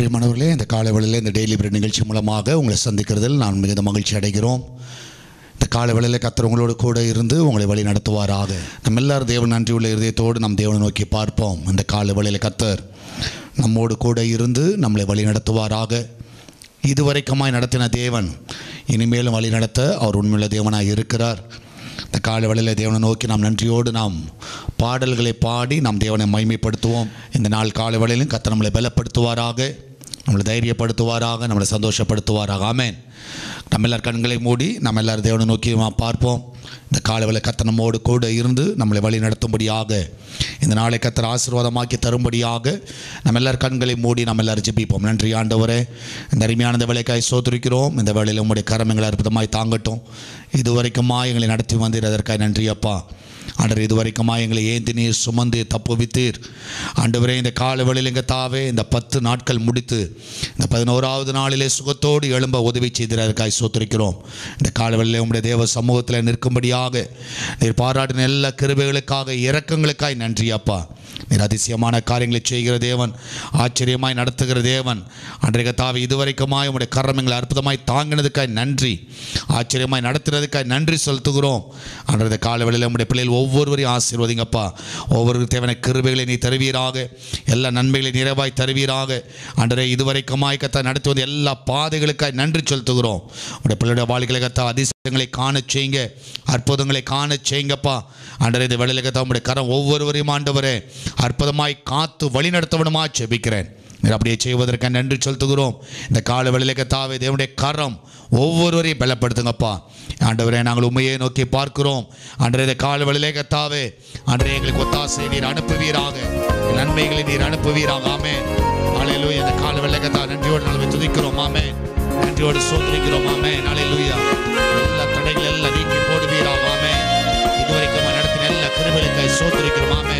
பிரியமானவர்களே இந்த காலவேளையில் இந்த டெய்லி பிரெட் நிகழ்ச்சி மூலமாக உங்களை சந்திக்கிறதில் நான் மிகுந்த மகிழ்ச்சி அடைகிறோம் இந்த காலவேளையில் கத்தர் உங்களோடு கூட இருந்து உங்களை வழி நடத்துவாராக நம்ம எல்லாரும் தேவன் நன்றியுள்ள இருதயத்தோடு நம் தேவனை நோக்கி பார்ப்போம் இந்த காலவேளையில் கத்தர் நம்மோடு கூட இருந்து நம்மளை வழி நடத்துவாராக இதுவரைக்குமாய் நடத்தின தேவன் இனிமேலும் வழி நடத்த அவர் உண்மையுள்ள தேவனாய் இருக்கிறார் இந்த கால வேளையில் தேவனை நோக்கி நாம் நன்றியோடு நாம் பாடல்களை பாடி நாம் தேவனை மைமைப்படுத்துவோம் இந்த நாள் கால வேளையிலும் கத்த நம்மளை பலப்படுத்துவாராக நம்மளை தைரியப்படுத்துவாராக நம்மளை சந்தோஷப்படுத்துவாராக ஆமென் நம்ம எல்லார் கண்களை மூடி நம்ம எல்லாரும் தேவனை நோக்கி நாம் பார்ப்போம் இந்த காலவேளை கத்த நம்மோடு கூட இருந்து நம்மளை வழி நடத்தும்படியாக இந்த நாளை கத்தர் ஆசீர்வாதமாக்கி தரும்படியாக நம்ம எல்லார் கண்களை மூடி நம்ம எல்லாரும் ஜெபிப்போம் நன்றி ஆண்டவரே இந்த அருமையான இந்த வேலைக்காய் சோதரிக்கிறோம் இந்த வேலையில் உங்களுடைய கரமங்களை அற்புதமாய் தாங்கட்டும் இதுவரைக்குமா எங்களை நடத்தி வந்தீர் அதற்காக நன்றி அப்பா ஆண்டவர் இதுவரைக்குமா எங்களை ஏந்தி நீர் சுமந்து தப்புவித்தீர் ஆண்டவரே இந்த கால வேளையில் எங்கள் தாவே இந்த பத்து நாட்கள் முடித்து இந்த பதினோராவது நாளிலே சுகத்தோடு எழும்ப உதவி செய்தீர் அதற்காக சோத்திருக்கிறோம் இந்த கால வேளையில் உங்களுடைய தேவ சமூகத்தில் நிற்கும்படியாக நீர் பாராட்டின எல்லா கிருபைகளுக்காக இரக்கங்களுக்காய் நன்றி அப்பா நீர் அதிசயமான காரியங்களை செய்கிற தேவன் ஆச்சரியமாய் நடத்துகிற தேவன் அன்றைய தாவி இதுவரைக்குமாய் உங்களுடைய கரம் எங்களை அற்புதமாய் தாங்கினதுக்காய் நன்றி ஆச்சரியமாய் நடத்துறதுக்காய் நன்றி செலுத்துகிறோம் அன்றைய காலவெளியில் நம்முடைய பிள்ளைகள் ஒவ்வொருவரையும் ஆசீர்வதிங்கப்பா ஒவ்வொரு தேவன கிருபைகளை நீ தருவீராக எல்லா நன்மைகளை நிறைவாய் தருவீராக அன்றைய இதுவரைக்குமாய் கத்தா நடத்தி வந்த எல்லா பாதைகளுக்காய் நன்றி செலுத்துகிறோம் உடைய பிள்ளையுடைய வாழ்க்கையை கத்தா அதிசயங்களை காணச் செய்யுங்க அற்புதங்களை காணச் செய்யுங்கப்பா அன்றைய இந்த வேலையில் கத்தா உங்களுடைய கரம் ஒவ்வொருவரையும் ஆண்டவரே அற்புதமாய் காத்து வழி நடத்தவனுமா செபிக்கிறேன் நீர் அப்படியே செய்வதற்கு நன்றி செலுத்துகிறோம் இந்த கால வேளையிலே கத்தாவே தேவனுடைய கரம் ஒவ்வொருவரையும் பலப்படுத்துங்கப்பா ஆண்டவரே நாங்கள் உண்மையை நோக்கி பார்க்கிறோம் அன்றைய இந்த கால வேளையிலே கத்தாவே அன்றைய எங்களுக்கு ஒத்தாசை நீர் அனுப்புவீராக நன்மைகளை நீர் அனுப்புவீராக ஆமே அலையிலூயா இந்த கால வேளையிலே கத்தா நன்றியோடு நாங்கள் துதிக்கிறோம் ஆமே நன்றியோடு சோதரிக்கிறோம் ஆமே அலையிலூயா எல்லா தடைகள் எல்லாம் நீக்கி போடுவீராக ஆமே இதுவரைக்கும் நடத்தின எல்லா கிருபைகளுக்காய் சோதரிக்கிறோம் ஆமே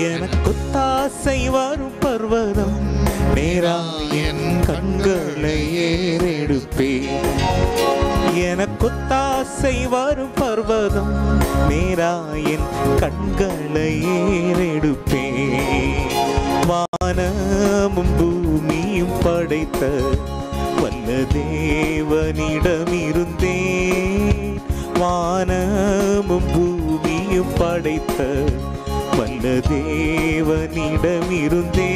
எனக்குத்தாசை வரும் பர்வதம் நேரா என் கண்களை ஏறெடுப்பே எனக்குத்தாசை வரும் பர்வதம் நேரா என் கண்களை ஏறெடுப்பே வானமும் பூமியும் படைத்த வல்ல தேவனிடமிருந்தே வானமும் பூமியும் படைத்த வல்ல தேவனிடமிருந்தே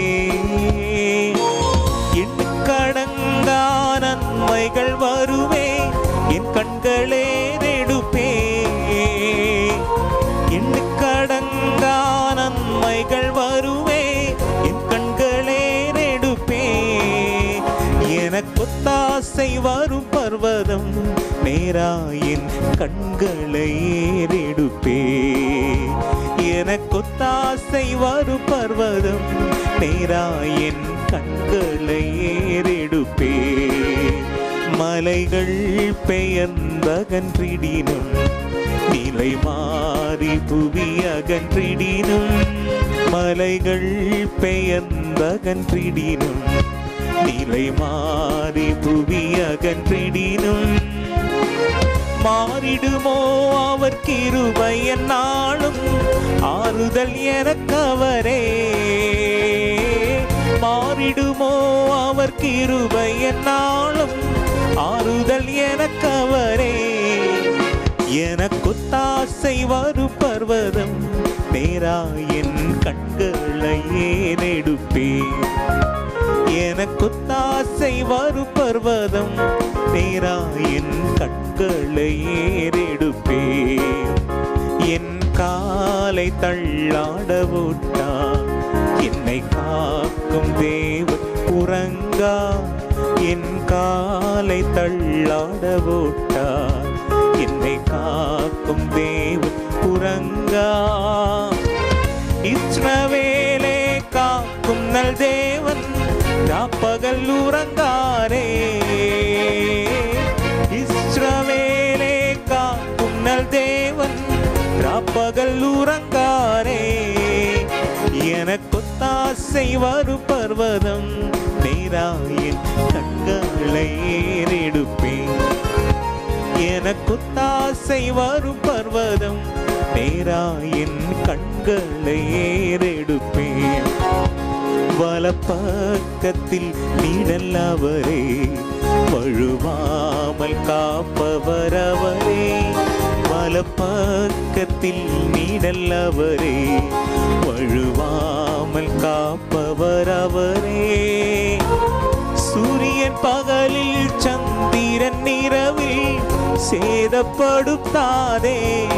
எண்ணுக்கடங்கா நன்மைகள் வருவே என் கண்களே நெடுப்பே எண்ணுக்கடங்கா நன்மைகள் வருவே என் கண்களே நெடுப்பே எனக்கொத்தாசை வரும் பர்வதம் நேரா என் கண்களை ஏறெடுப்பே எனக்கொத்தாசை வரும் பர்வதம் நேரா என் கண்களை ஏறெடுப்பே மலைகள் பெயர்ந்தகன்றிடினும் நிலை மாறி புவி அகன்றிடினும் மலைகள் பெயர்ந்தகன்றிடினும் நிலை மாறி புவி அகன்றிடினும் மாறிடுமோ அவர் கிருபை என்னாலும் ஆறுதல் எனக்கவரே மாறிடுமோ அவர் கிருபை என்னாலும் ஆறுதல் எனக்கவரே எனக்குத்தாசை வரும் பர்வதம் நேரா என் கண்களை ஏறெடுப்பேன் எனக்குத்தாசை வரும் பர்வதம் நேரா என் கண்களை ஏறெடுப்பே என் காலை தள்ளாட விட்டார் என்னை காக்கும் தேவ உறங்கா என் காலை தள்ளாட விட்டார் என்னை காக்கும் தேவ உறங்கா இஸ்ரவேலே காக்கும் நல் தேவன் ராப்பகல் உறங்காரே இஸ்ரவேலே காக்கும் நல் தேவன் ராப்பகல் உறங்காரே எனக்கொத்தாசை வரும் பர்வதம் நேராயின் கண்களை ஏறெடுப்பேன் எனக்குத்தாசை வரும் பர்வதம் நேரா என் கண்களை ஏறெடுப்பேன் வலப்பக்கத்தில் நீடல் அவரே வழுவாமல் காப்பவர் அவரே வலப்பக்கத்தில் நீடல் அவரே வழுவாமல் காப்பவர் அவரே சூரியன் பகலில் சந்திரன் இரவில் சேதப்படுத்தாதே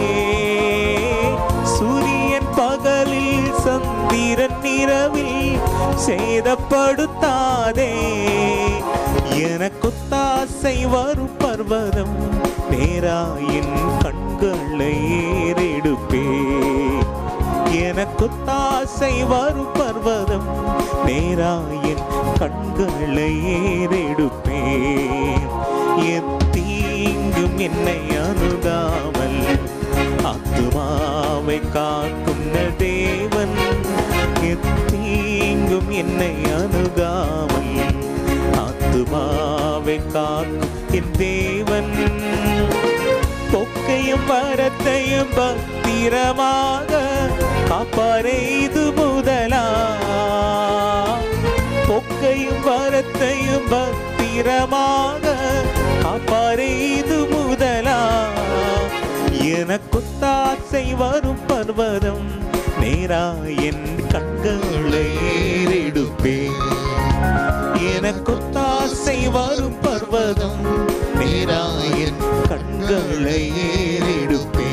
சூரியன் பகலில் சந்திரன் இரவில் சேதப்படுத்தாதே எனக்குத்தாசை வரும் பர்வதம் நேராயின் கண்களை ஏறெடுப்பே எனக்குத்தாசை வரும் பர்வதம் நேராயின் கண்களை ஏறெடுப்பேன் எத்தீங்கும் என்னை அணுகாமல் ஆத்துமாவை காக்கும் ந தேவன் எத்தீங்கும் என்னை அணுகாமல் ஆத்துமாவை காக்கும் என் தேவன் பொக்கையும் வரத்தையும் பத்திரமாக காப்பாரே இது முதலா பொக்கையும் வரத்தையும் பத்திரமாக காப்பாரே இது முதலா எனக்குத்தாசை வரும் பர்வதம் நேரா என் கண்களை ஏறெடுப்பேன் எனக்குத்தாசை வரும் பர்வதம் நேராயன் கண்களை ஏறெடுப்பே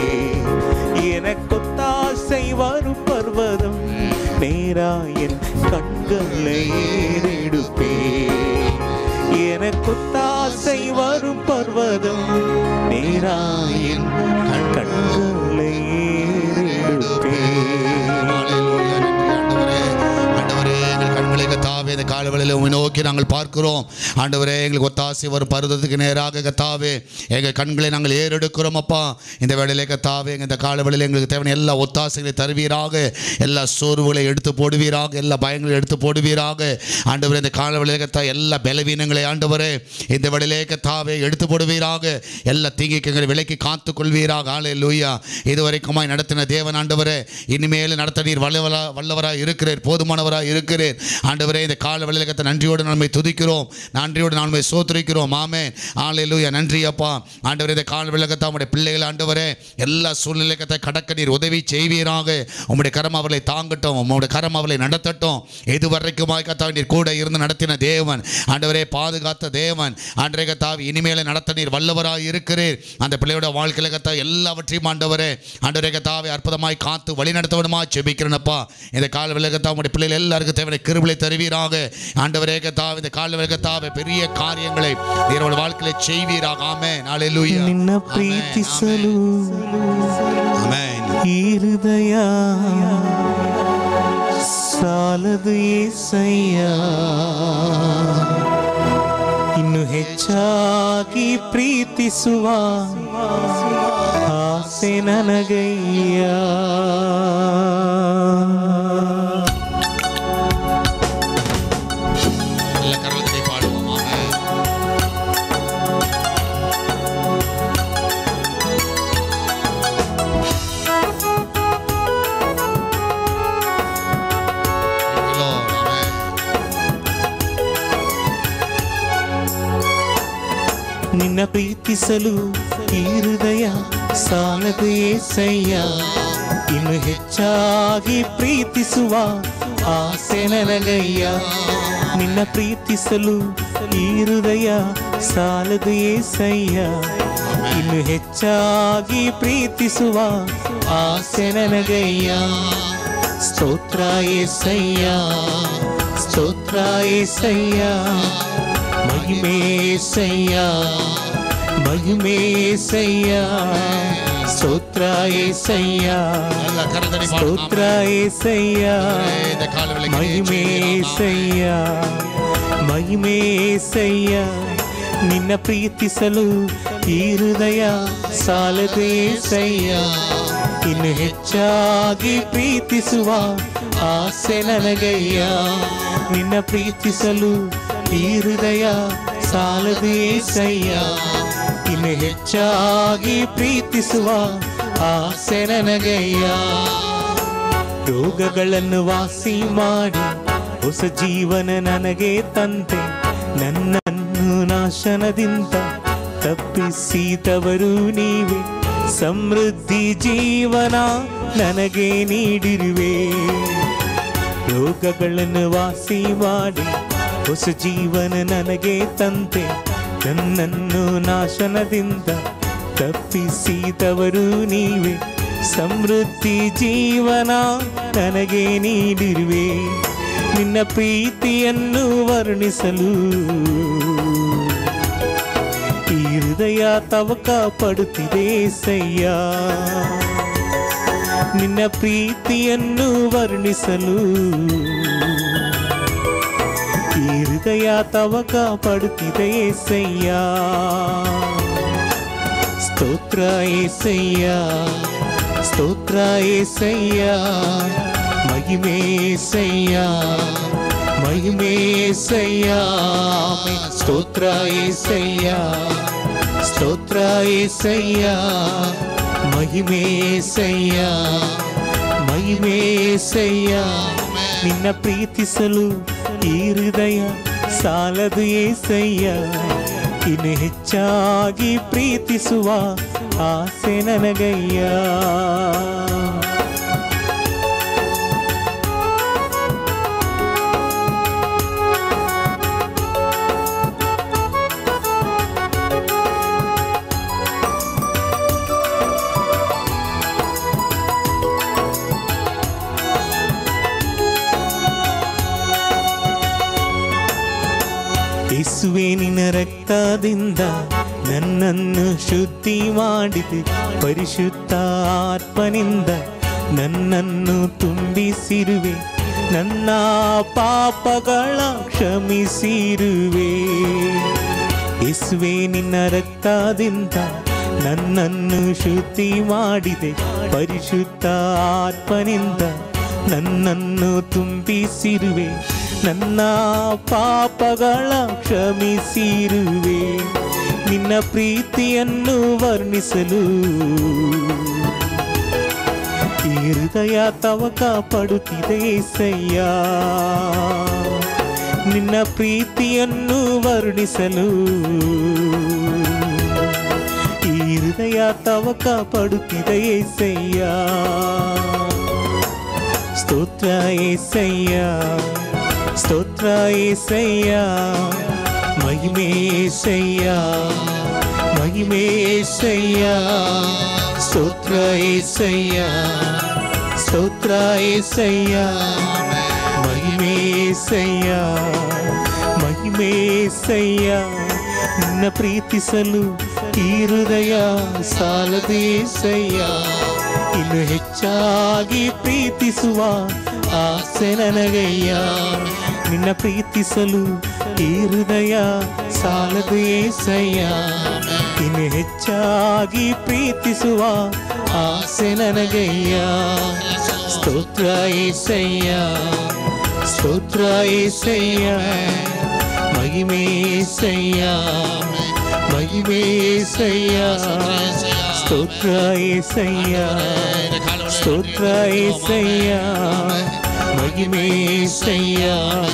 எனக்குத்தாசை வரும் பர்வதம் நேராயன் கண்களை ஏறெடுப்பே எனக்குத்தாசை வரும் பர்வதம் நேராயன் கண்களை ஏறெடுப்பே ஹalleluya. நன்றி ஆண்டவரே. ஆண்டவரே, எங்கள் கண்களை கத்தாவே இந்த காலவெளியில் உம்மை நோக்கி நாங்கள் பார்க்கிறோம் ஆண்டவரே எங்களுக்கு ஒத்தாசை வரும் பருவத்துக்கு நேராக கத்தாவே எங்கள் கண்களை நாங்கள் ஏறெடுக்கிறோம் அப்பா இந்த வேளையிலே கத்தாவே எங்கள் இந்த காலவெளியில் எங்களுக்கு தேவையான எல்லா ஒத்தாசைகளை தருவீராக எல்லா சோர்வுகளை எடுத்து போடுவீராக எல்லா பயங்களை எடுத்து போடுவீராக ஆண்டவரே இந்த காலவெளியிலே கத்தா எல்லா பலவீனங்களை ஆண்டவரே இந்த வேளையிலே கத்தாவே எடுத்து போடுவீராக எல்லா தீங்கிக்கங்களை விலைக்கு காத்து கொள்வீராக ஆலே லூயா இதுவரைக்குமாய் நடத்தின தேவன் ஆண்டவரே இனிமேல் நடத்த நீர் வல்லவரா வல்லவராக இருக்கிறீர் போதுமானவராக இருக்கிறீர் ஆண்டவரே இந்த கால விளையகத்தை நன்றியோடு நன்மை துதிக்கிறோம் நன்றியோடு நன்மை சோத்திரிக்கிறோம் ஆமே ஆலே லூயா நன்றி அப்பா ஆண்டவரே இந்த கால விளக்கத்தை உடைய பிள்ளைகள் ஆண்டவரே எல்லா சூழ்நிலைக்கத்தை கடக்க நீர் உதவி செய்வீராக உம்முடைய கரம் அவர்களை தாங்கட்டும் உம்முடைய கரம் அவர்களை நடத்தட்டும் எது வரைக்குமாய் கத்தாவை நீர் கூட இருந்து நடத்தின தேவன் ஆண்டவரே பாதுகாத்த தேவன் ஆண்டரே கத்தாவி இனிமேல நடத்த நீர் வல்லவராய் இருக்கிறீர் அந்த பிள்ளையோட வாழ்க்கையில கத்தா எல்லாவற்றையும் ஆண்டவரே ஆண்டவரே கத்தாவை அற்புதமாய் காத்து வழி நடத்தவனுமா செபிக்கிறேனப்பா இந்த கால விலகத்தா உடைய பிள்ளைகள் எல்லாருக்கும் தேவையான கிருபலை தருவீராக ஆண்டவரே கத்தாவை இந்த கால விலகத்தாவை பெரிய காரியங்களை நீரோட வாழ்க்கையில செய்வீராக ஆமே நாளை ನಿನ್ನ ಪ್ರೀತಿಸಲು ஆமென் ಈ ಹೃದಯ ಸಾಲದು ಏಸಯ್ಯ ಇನ್ನು ಹೆಚ್ಚಾಗಿ ಪ್ರೀತಿಸುವ ಆಸೆ ನನಗಯ್ಯ நல்ல கரவத்தை பாடுவோமாக Thank you, Lord. Amen. ನಿನ್ನ ಪ್ರೀತಿಸಲು ಈ ಹೃದಯ ಸಾಲದು ಏಸಯ್ಯ ಇನ್ನು ಹೆಚ್ಚಾಗಿ ಪ್ರೀತಿಸುವ ಆಸೆ ನನಗಯ್ಯ ನಿನ್ನ ಪ್ರೀತಿಸಲು ಈ ಹೃದಯ ಸಾಲದು ಏಸಯ್ಯ ಇನ್ನು ಹೆಚ್ಚಾಗಿ ಪ್ರೀತಿಸುವ ಆಸೆ ನನಗಯ್ಯ ಸ್ತೋತ್ರ ಏಸಯ್ಯ ಸ್ತೋತ್ರ ಏಸಯ್ಯ ಮಹಿಮೇಸಯ್ಯ ಮಹಿಮೇಸಯ್ಯ ಸ್ತೋತ್ರ ಏಸಯ್ಯ நல்ல கரத்தடி ಸ್ತೋತ್ರ பாடுவோம் ಏಸಯ್ಯ இந்த கால விலைக்கு ಮಹಿಮೇಸಯ್ಯ ಮಹಿಮೇಸಯ್ಯ ನಿನ್ನ ಪ್ರೀತಿಸಲು ಈ ಹೃದಯ ಸಾಲದು ಏಸಯ್ಯ ಇನ್ನು ಹೆಚ್ಚಾಗಿ ಪ್ರೀತಿಸುವ ಆಸೆ ನನಗಯ್ಯ ನಿನ್ನ ಪ್ರೀತಿಸಲು ಈ ಹೃದಯ ಸಾಲದು ಏಸಯ್ಯ ಇನ್ನು ಹೆಚ್ಚಾಗಿ ಪ್ರೀತಿಸುವ ಆಸೆ ನನಗಯ್ಯ ರೋಗಗಳನ್ನು ವಾಸಿ ಮಾಡಿ ಹೊಸ ಜೀವನ ನನಗೆ ತಂದೆ ನನ್ನನ್ನು ನಾಶನದಿಂದ ತಪ್ಪಿಸಿದವರು ನೀವೇ ಸಮೃದ್ಧಿ ಜೀವನ ನನಗೆ ನೀಡಿರುವೆ ರೋಗಗಳನ್ನು ವಾಸಿ ಮಾಡಿ ಹೊಸ ಜೀವನ ನನಗೆ ತಂದೆ ನನ್ನನ್ನು ನಾಶನದಿಂದ ತಪ್ಪಿಸಿದವರು ನೀವೇ ಸಮೃದ್ಧಿ ಜೀವನ ನನಗೆ ನೀಡಿರುವೆ ನಿನ್ನ ಪ್ರೀತಿಯನ್ನು ವರ್ಣಿಸಲು ಈ ಹೃದಯ ತವಕ ಪಡುತ್ತಿದೆ ಸಯ್ಯ ನಿನ್ನ ಪ್ರೀತಿಯನ್ನು ವರ್ಣಿಸಲು ಈ ಹೃದಯ ತವಕ ಪಡುತ್ತಿದೆ ಏಸಯ್ಯ ಸ್ತೋತ್ರ ಏಸಯ್ಯ ಸ್ತೋತ್ರ ಏಸಯ್ಯ ಮಹಿಮೆ ಏಸಯ್ಯ ಮಹಿಮೆ ಏಸಯ್ಯ ಸ್ತೋತ್ರ ಏಸಯ್ಯ ಸ್ತೋತ್ರ ಏಸಯ್ಯ ಮಹಿಮೆ ಏಸಯ್ಯ ಮಹಿಮೆ ಏಸಯ್ಯ ನಿನ್ನ ಪ್ರೀತಿಸಲು ಈ ಹೃದಯ ಸಾಲದು ಏಸಯ್ಯ ಇನ್ನು ಹೆಚ್ಚಾಗಿ ಪ್ರೀತಿಸುವ ಆಸೆ ನನಗಯ್ಯ ಯೇಸುವೆ ನಿನ್ನ ರಕ್ತದಿಂದ ನನ್ನನ್ನು ಶುದ್ಧಿ ಮಾಡಿದೆ ಪರಿಶುದ್ಧ ಆತ್ಮನಿಂದ ನನ್ನನ್ನು ತುಂಬಿಸಿರುವೆ ನನ್ನ ಪಾಪಗಳ ಕ್ಷಮಿಸಿರುವೆ ಯೇಸುವೆ ನಿನ್ನ ರಕ್ತದಿಂದ ನನ್ನನ್ನು ಶುದ್ಧಿ ಮಾಡಿದೆ ಪರಿಶುದ್ಧ ಆತ್ಮನಿಂದ ನನ್ನನ್ನು ತುಂಬಿಸಿರುವೆ ನನ್ನ ಪಾಪಗಳ ಕ್ಷಮಿಸಿರುವೆ ನಿನ್ನ ಪ್ರೀತಿಯನ್ನು ವರ್ಣಿಸಲು ಈ ಹೃದಯ ತವಕ ಪಡುತ್ತಿದೆ ಸಯ್ಯ ನಿನ್ನ ಪ್ರೀತಿಯನ್ನು ವರ್ಣಿಸಲು ಈ ಹೃದಯ ತವಕ ಪಡುತ್ತಿದೆ ಸಯ್ಯ ಸ್ತೋತ್ರ ಏಸಯ್ಯ ಸ್ತೋತ್ರ ಏಸಯ್ಯ ಮಹಿಮೆ ಏಸಯ್ಯ ಮಹಿಮೆ ಏಸಯ್ಯ ಸ್ತೋತ್ರ ಏಸಯ್ಯ ಸ್ತೋತ್ರ ಏಸಯ್ಯ ಮಹಿಮೆ ಏಸಯ್ಯ ಮಹಿಮೆ ಏಸಯ್ಯ ನಿನ್ನ ಪ್ರೀತಿಸಲು ಈ ಹೃದಯ ಸಾಲದೆ ಏಸಯ್ಯ ಇನ್ನು ಹೆಚ್ಚಾಗಿ ಪ್ರೀತಿಸುವ ಆಸೆ ನನಗಯ್ಯ ನಿನ್ನ ಪ್ರೀತಿಸಲು ಈ ಹೃದಯ ಸಾಲದು ಏಸಯ್ಯ ಇನ್ನು ಹೆಚ್ಚಾಗಿ ಪ್ರೀತಿಸುವ ಆಸೆ ನನಗಯ್ಯ ಸ್ತೋತ್ರ ಏಸಯ್ಯ ಸ್ತೋತ್ರ ಏಸಯ್ಯ ಮಹಿಮೆ ಏಸಯ್ಯ ಮಹಿಮೆ ಏಸಯ್ಯ ಸ್ತೋತ್ರ ಏಸಯ್ಯ ಸ್ತೋತ್ರ ಏಸಯ್ಯ ಮಹಿಮೆ ಏಸಯ್ಯ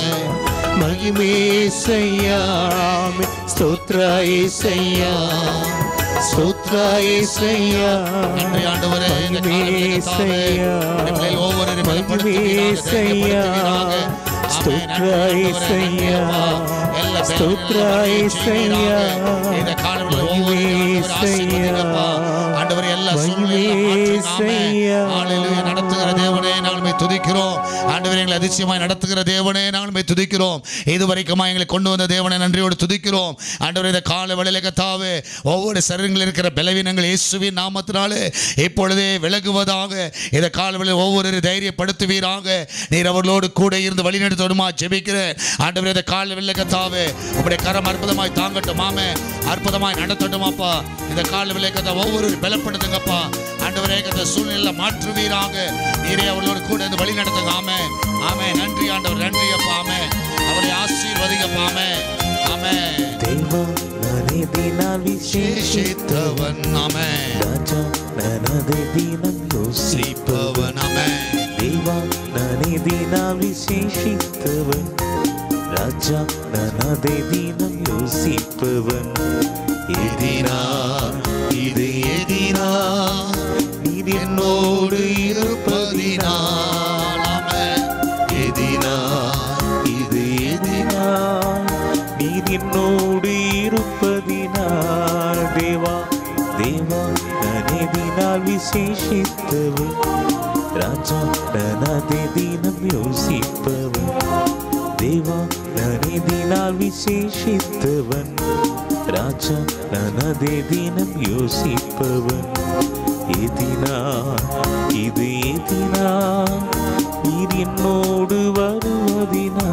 ಮಹಿಮೆ ಏಸಯ್ಯ ಸ್ತೋತ್ರ ಏಸಯ್ಯ ಸ್ತೋತ್ರ ಏಸಯ್ಯ நன்றி ஆண்டவரே இந்த மகிமே காலவெளியில் கர்த்தாவே, ஏசையா. உம்முடைய பிள்ளைகள் ஒவ்வொருவரையும் மகிமே பலப்படுத்துவீராக, ஏசையா. தைரியப்படுத்துவீராக. ஸ்தோத்திர ஆமென். ஆண்டவரே, ஏசையா. நன்றி அப்பா. எல்லா ஸ்தோத்திர பேரையும் ஏசையா. செய்வீராக. இந்த காலவெளியில் மகிமே ஒவ்வொருவரையும் ஆண்டவரே ஆசீர்வதிங்கப்பா. ஆண்டவரே, எல்லா மகிமே சூழ்நிலையிலும் மாற்றுங்க. ஆமென். ஏசையா. ஹalleluya. நடத்துகிற தேவனே நாங்கள் உம்மை துதிக்கிறோம் ஆண்டவரே எங்களை அதிசயமாய் நடத்துகிற தேவனே நாங்கள் உம்மை துதிக்கிறோம் இதுவரைக்குமா எங்களை கொண்டு வந்த தேவனை நன்றியோடு துதிக்கிறோம் ஆண்டவரே இந்த கால வேளையில கத்தாவே ஒவ்வொரு சரீரங்களில் இருக்கிற பலவீனங்கள் இயேசுவின் நாமத்தினாலே இப்பொழுதே விலகுவதாக இந்த கால வேளையில் ஒவ்வொரு தைரியப்படுத்துவீராக நீர் அவர்களோடு கூட இருந்து வழிநடத்தோடுமா ஜெபிக்கிறேன் ஆண்டவரே இந்த கால வேளையில கத்தாவே உங்களுடைய கரம் அற்புதமாய் தாங்கட்டும் ஆமே அற்புதமாய் நடத்தட்டுமாப்பா இந்த கால வேளையில கத்தா ஒவ்வொரு பலப்படுத்துங்கப்பா ஆண்டவரே கத்த சூழ்நிலை மாற்றுவீராக நீரே அவர்களோடு கூட இருந்து வழி நடத்துங்க ஆமே ஆமே நன்றி ஆண்டவர் நன்றி அப்பா ஆமே அவரை ஆசீர்வதிங்கப்பா ஆமே ஆமே ದೇವ ನನೇ ದಿನ ವಿಶೇಷ சேஷித்தவன் ஆமே ರಾಜ ನನದೆ ದಿನ ಯೋಸಿ சிரிப்பவன் ஆமே தேவா நானே தினால் விசேஷித்தவன் ராஜா நான் அதை தினம் யோசிப்பவன் எதினா இது எதினா நீர் என்னோடு இருப்பதினால் ஆமென். எதினா இது எதினா நீர் என்னோடு இருப்பதினால் தேவா தேவா நானே தினால் விசேஷித்தவன் ராஜா நான் அதை தினம் யோசிப்பவன் தேவா நானே தினால் விசேஷித்தவன் ராஜா நான் அதை தினம் யோசிப்பவன் எதினா இது எதினா நீர் என்னோடு வருவதினா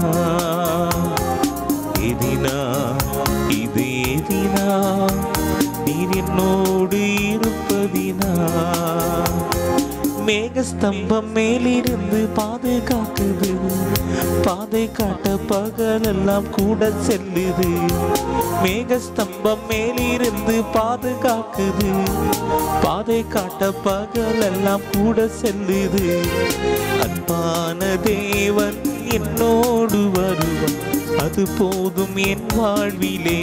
எதினா இது எதினா நீர் என்னோடு இருப்பதினா மேகஸ்தம்பம் மேலிருந்து பாதுகாக்குது பாதை காட்ட பகலெல்லாம் கூட செல்லுது மேகஸ்தம்பம் மேலிருந்து பாதுகாக்குது பாதை காட்ட பகலெல்லாம் கூட செல்லுது அன்பான தேவன் என்னோடு வருவான் அது போதும் என் வாழ்விலே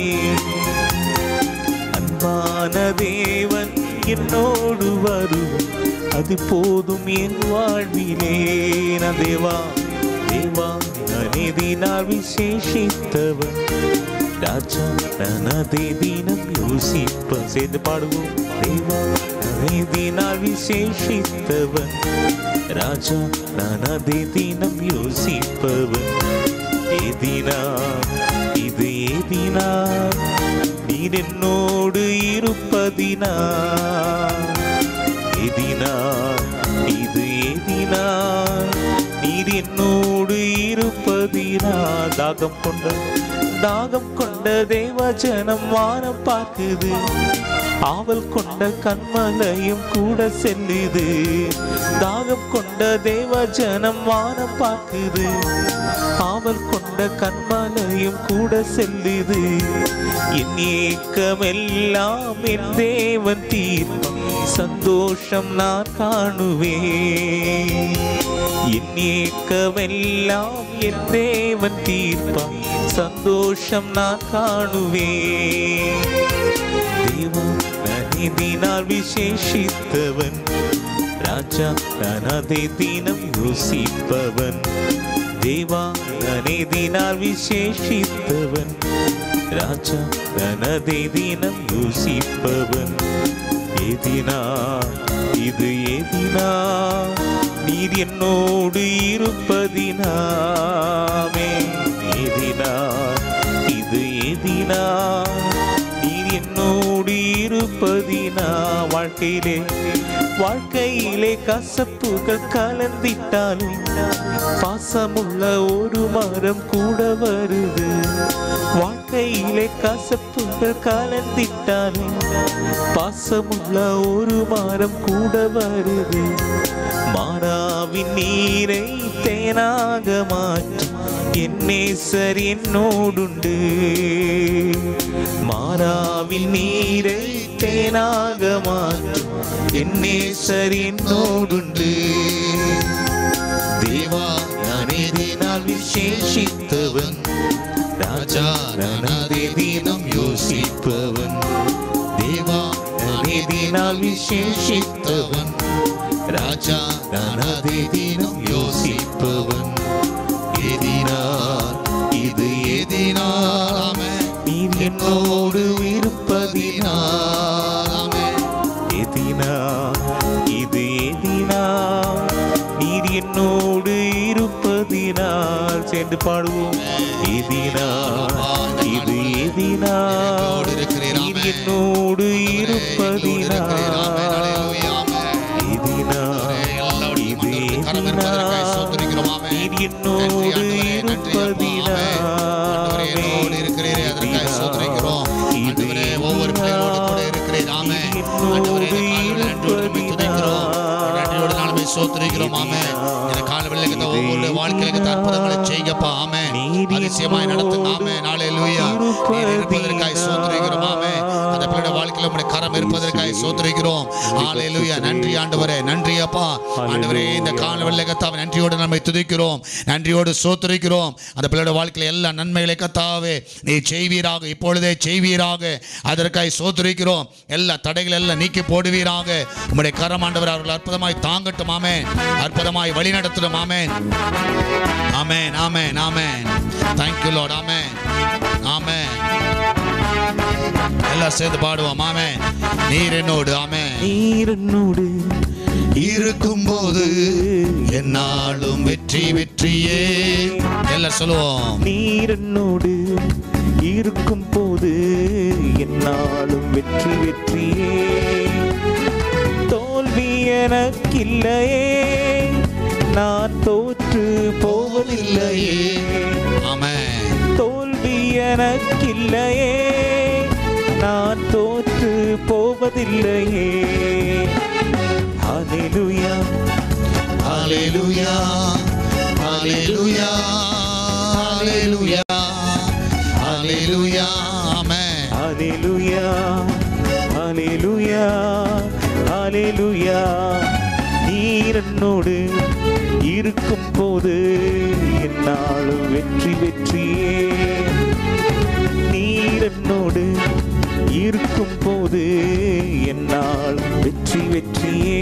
அன்பான தேவன் என்னோடு வருவான் அது போதும் என் வாழ்விலே நான் தேவா தேவா நான் எதினால் விசேஷித்தவன் ராஜா நான் அதை தினம் யோசிப்ப சேர்ந்து பாடுவோம் தேவா நான் எதினால் விசேஷித்தவன் ராஜா நான் அதை தினம் யோசிப்பவன் எதினா இது எதினா நீர் என்னோடு இருப்பதினா எதினா இது எதினா நீர் என்னோடு இருப்பதினா தாகம் கொண்ட தாகம் கொண்ட தேவஜனம் வானம் பார்க்குது ஆவல் கொண்ட கண்மலையும் கூட செல்லுது தாகம் கொண்ட தேவஜனம் வானம் பார்க்குது ஆவல் கொண்ட கண்மலையும் கூட செல்லுது என் ஏக்கமெல்லாம் என் தேவன் தீர்ப்பம் சந்தோஷம் நான் காணுவேன் என் ஏக்கமெல்லாம் என் தேவன் தீர்ப்பம் சந்தோஷம் நான் காணுவேன் தேவா நனிதினால் விசேஷித்தவன் ராஜா நான் அதை தினம் யோசிப்பவன் தேவா நனிதினால் விசேஷித்தவன் ராஜா நான் அதை தினம் யோசிப்பவன் எதினா இது எதினா நீர் என்னோடு இருப்பதினாமே எதினா இது எதினா நீர் என்னோடு இருப்பதினா வாழ்க்கையிலே வாழ்க்கையிலே கசப்புகள் கலந்திட்டாலும் பாசமுள்ள ஒரு மரம் கூட வருது வாழ்க்கையிலே கசப்புகள் கலந்திட்டாலும் பாசமுள்ள ஒரு மரம் கூட வருது மாறாவின் நீரை தேனாக மாற்றும் என் நேசர் என்னோடுண்டு மாறாவின் நீரை தேனாக மாற்றும் என் நேசர் என்னோடுண்டு தேவா நான் எதினால் விசேஷித்தவன் ராஜா நான் அதை தினம் யோசிப்பவன் தேவா நான் எதினால் விசேஷித்தவன் ராஜா நான் அதை தினம் யோசிப்பவன் எதினார் இது எதினாமே நீர் என்னோடு இருப்பதினாமே எதினா இது எதினா நீர் என்னோடு இருப்பதினால் சென்று பாடுவோம் எதினா இது எதினா நீர் என்னோடு இருப்பதினால் எதினா இது எதினா நீர் என்னோடு சோத்திரிக்கிறோம் ஆமே இந்த காலவெளியில் இந்த ஒவ்வொரு வாழ்க்கையில அற்புதங்களை செய்யப்பா ஆமே அதிசயமாய் நடத்துங்க ஆமே நாளை லூயா நீர் இருப்பதற்காய் சோத்திரிக்கிறோம் ஆமே அந்த பிள்ளையோட வாழ்க்கையில வாழ்க்கையில உங்களுடைய கரம் இருப்பதற்காக சோதரிக்கிறோம் ஹalleluya நன்றி ஆண்டவரே நன்றி அப்பா ஆண்டவரே இந்த கால வெள்ளை கத்தாவை நன்றியோடு நம்மை துதிக்கிறோம் நன்றியோடு சோதரிக்கிறோம் அந்த பிள்ளையோட வாழ்க்கையில எல்லா நன்மைகளை கத்தாவே நீ செய்வீராக இப்பொழுதே செய்வீராக அதற்காக சோதரிக்கிறோம் எல்லா தடைகள் எல்லாம் நீக்கி போடுவீராக உம்முடைய கரம் ஆண்டவர் அவர்கள் அற்புதமாய் தாங்கட்டும் ஆமென் அற்புதமாய் வழி நடத்தட்டும் ஆமென் ஆமென் ஆமென் ஆமென் தேங்க்யூ லார்ட் ஆமென் ஆமென் எல்லாம் சேர்ந்து பாடுவோம் ஆமென் நீர் என்னோடு ஆமென் நீரனோடு இருக்கும்போது என்னாலும் வெற்றி வெற்றியே எல்லாம் சொல்லுவோம் நீரனோடு இருக்கும் போது என்னாலும் வெற்றி வெற்றியே தோல்வி எனக்கில்லையே நான் தோற்று போவதில்லையே ஆமென் தோல்வி எனக்கில்லையே நான் தோற்று போவதில்லையே ஹalleluya ஹalleluya ஹalleluya ஹalleluya ஹalleluya ஆமென் ஹalleluya ஹalleluya ஹalleluya நீர் என்னோடு இருக்கும் போது என்னாலும் வெற்றி வெற்றியே நீர் என்னோடு இருக்கும் போது என்னால் வெற்றி வெற்றியே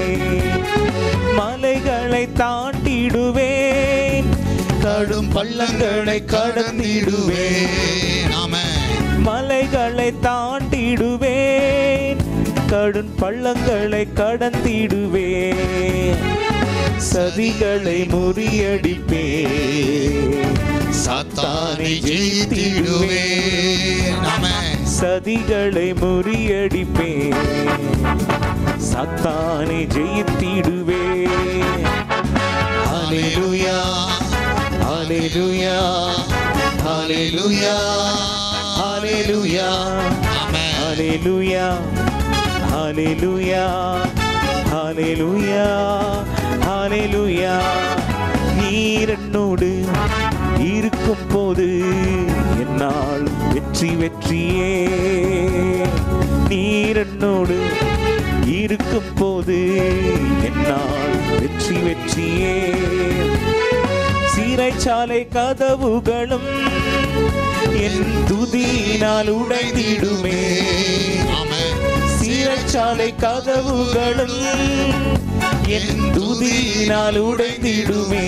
மலைகளை தாண்டிடுவேன் கடும் பள்ளங்களை கடந்திடுவேன் ஆமென் மலைகளை தாண்டிடுவேன் கடும் பள்ளங்களை கடந்திடுவேன் சதிகளை முறியடிப்பேன் சாத்தானை ஜெயித்திடுவேன் ஆமென் சதிகளை முறியடிப்பேன் சத்தானை ஜெயித்திடுவேன் ஹalleluya ஹalleluya ஹalleluya ஹalleluya ஆமென் ஹalleluya ஹalleluya ஹalleluya ஹalleluya நீர் என்னோடு இருக்கும் போது என்னால் வெற்றி வெற்றியே நீர் என்னோடு இருக்கும் போது என்னால் வெற்றி வெற்றியே சிறைச்சாலை கதவுகளும் என் துதியினால் உடைந்திடுமே ஆமென் சிறைச்சாலை கதவுகளும் என் துதியினால் உடைந்திடுமே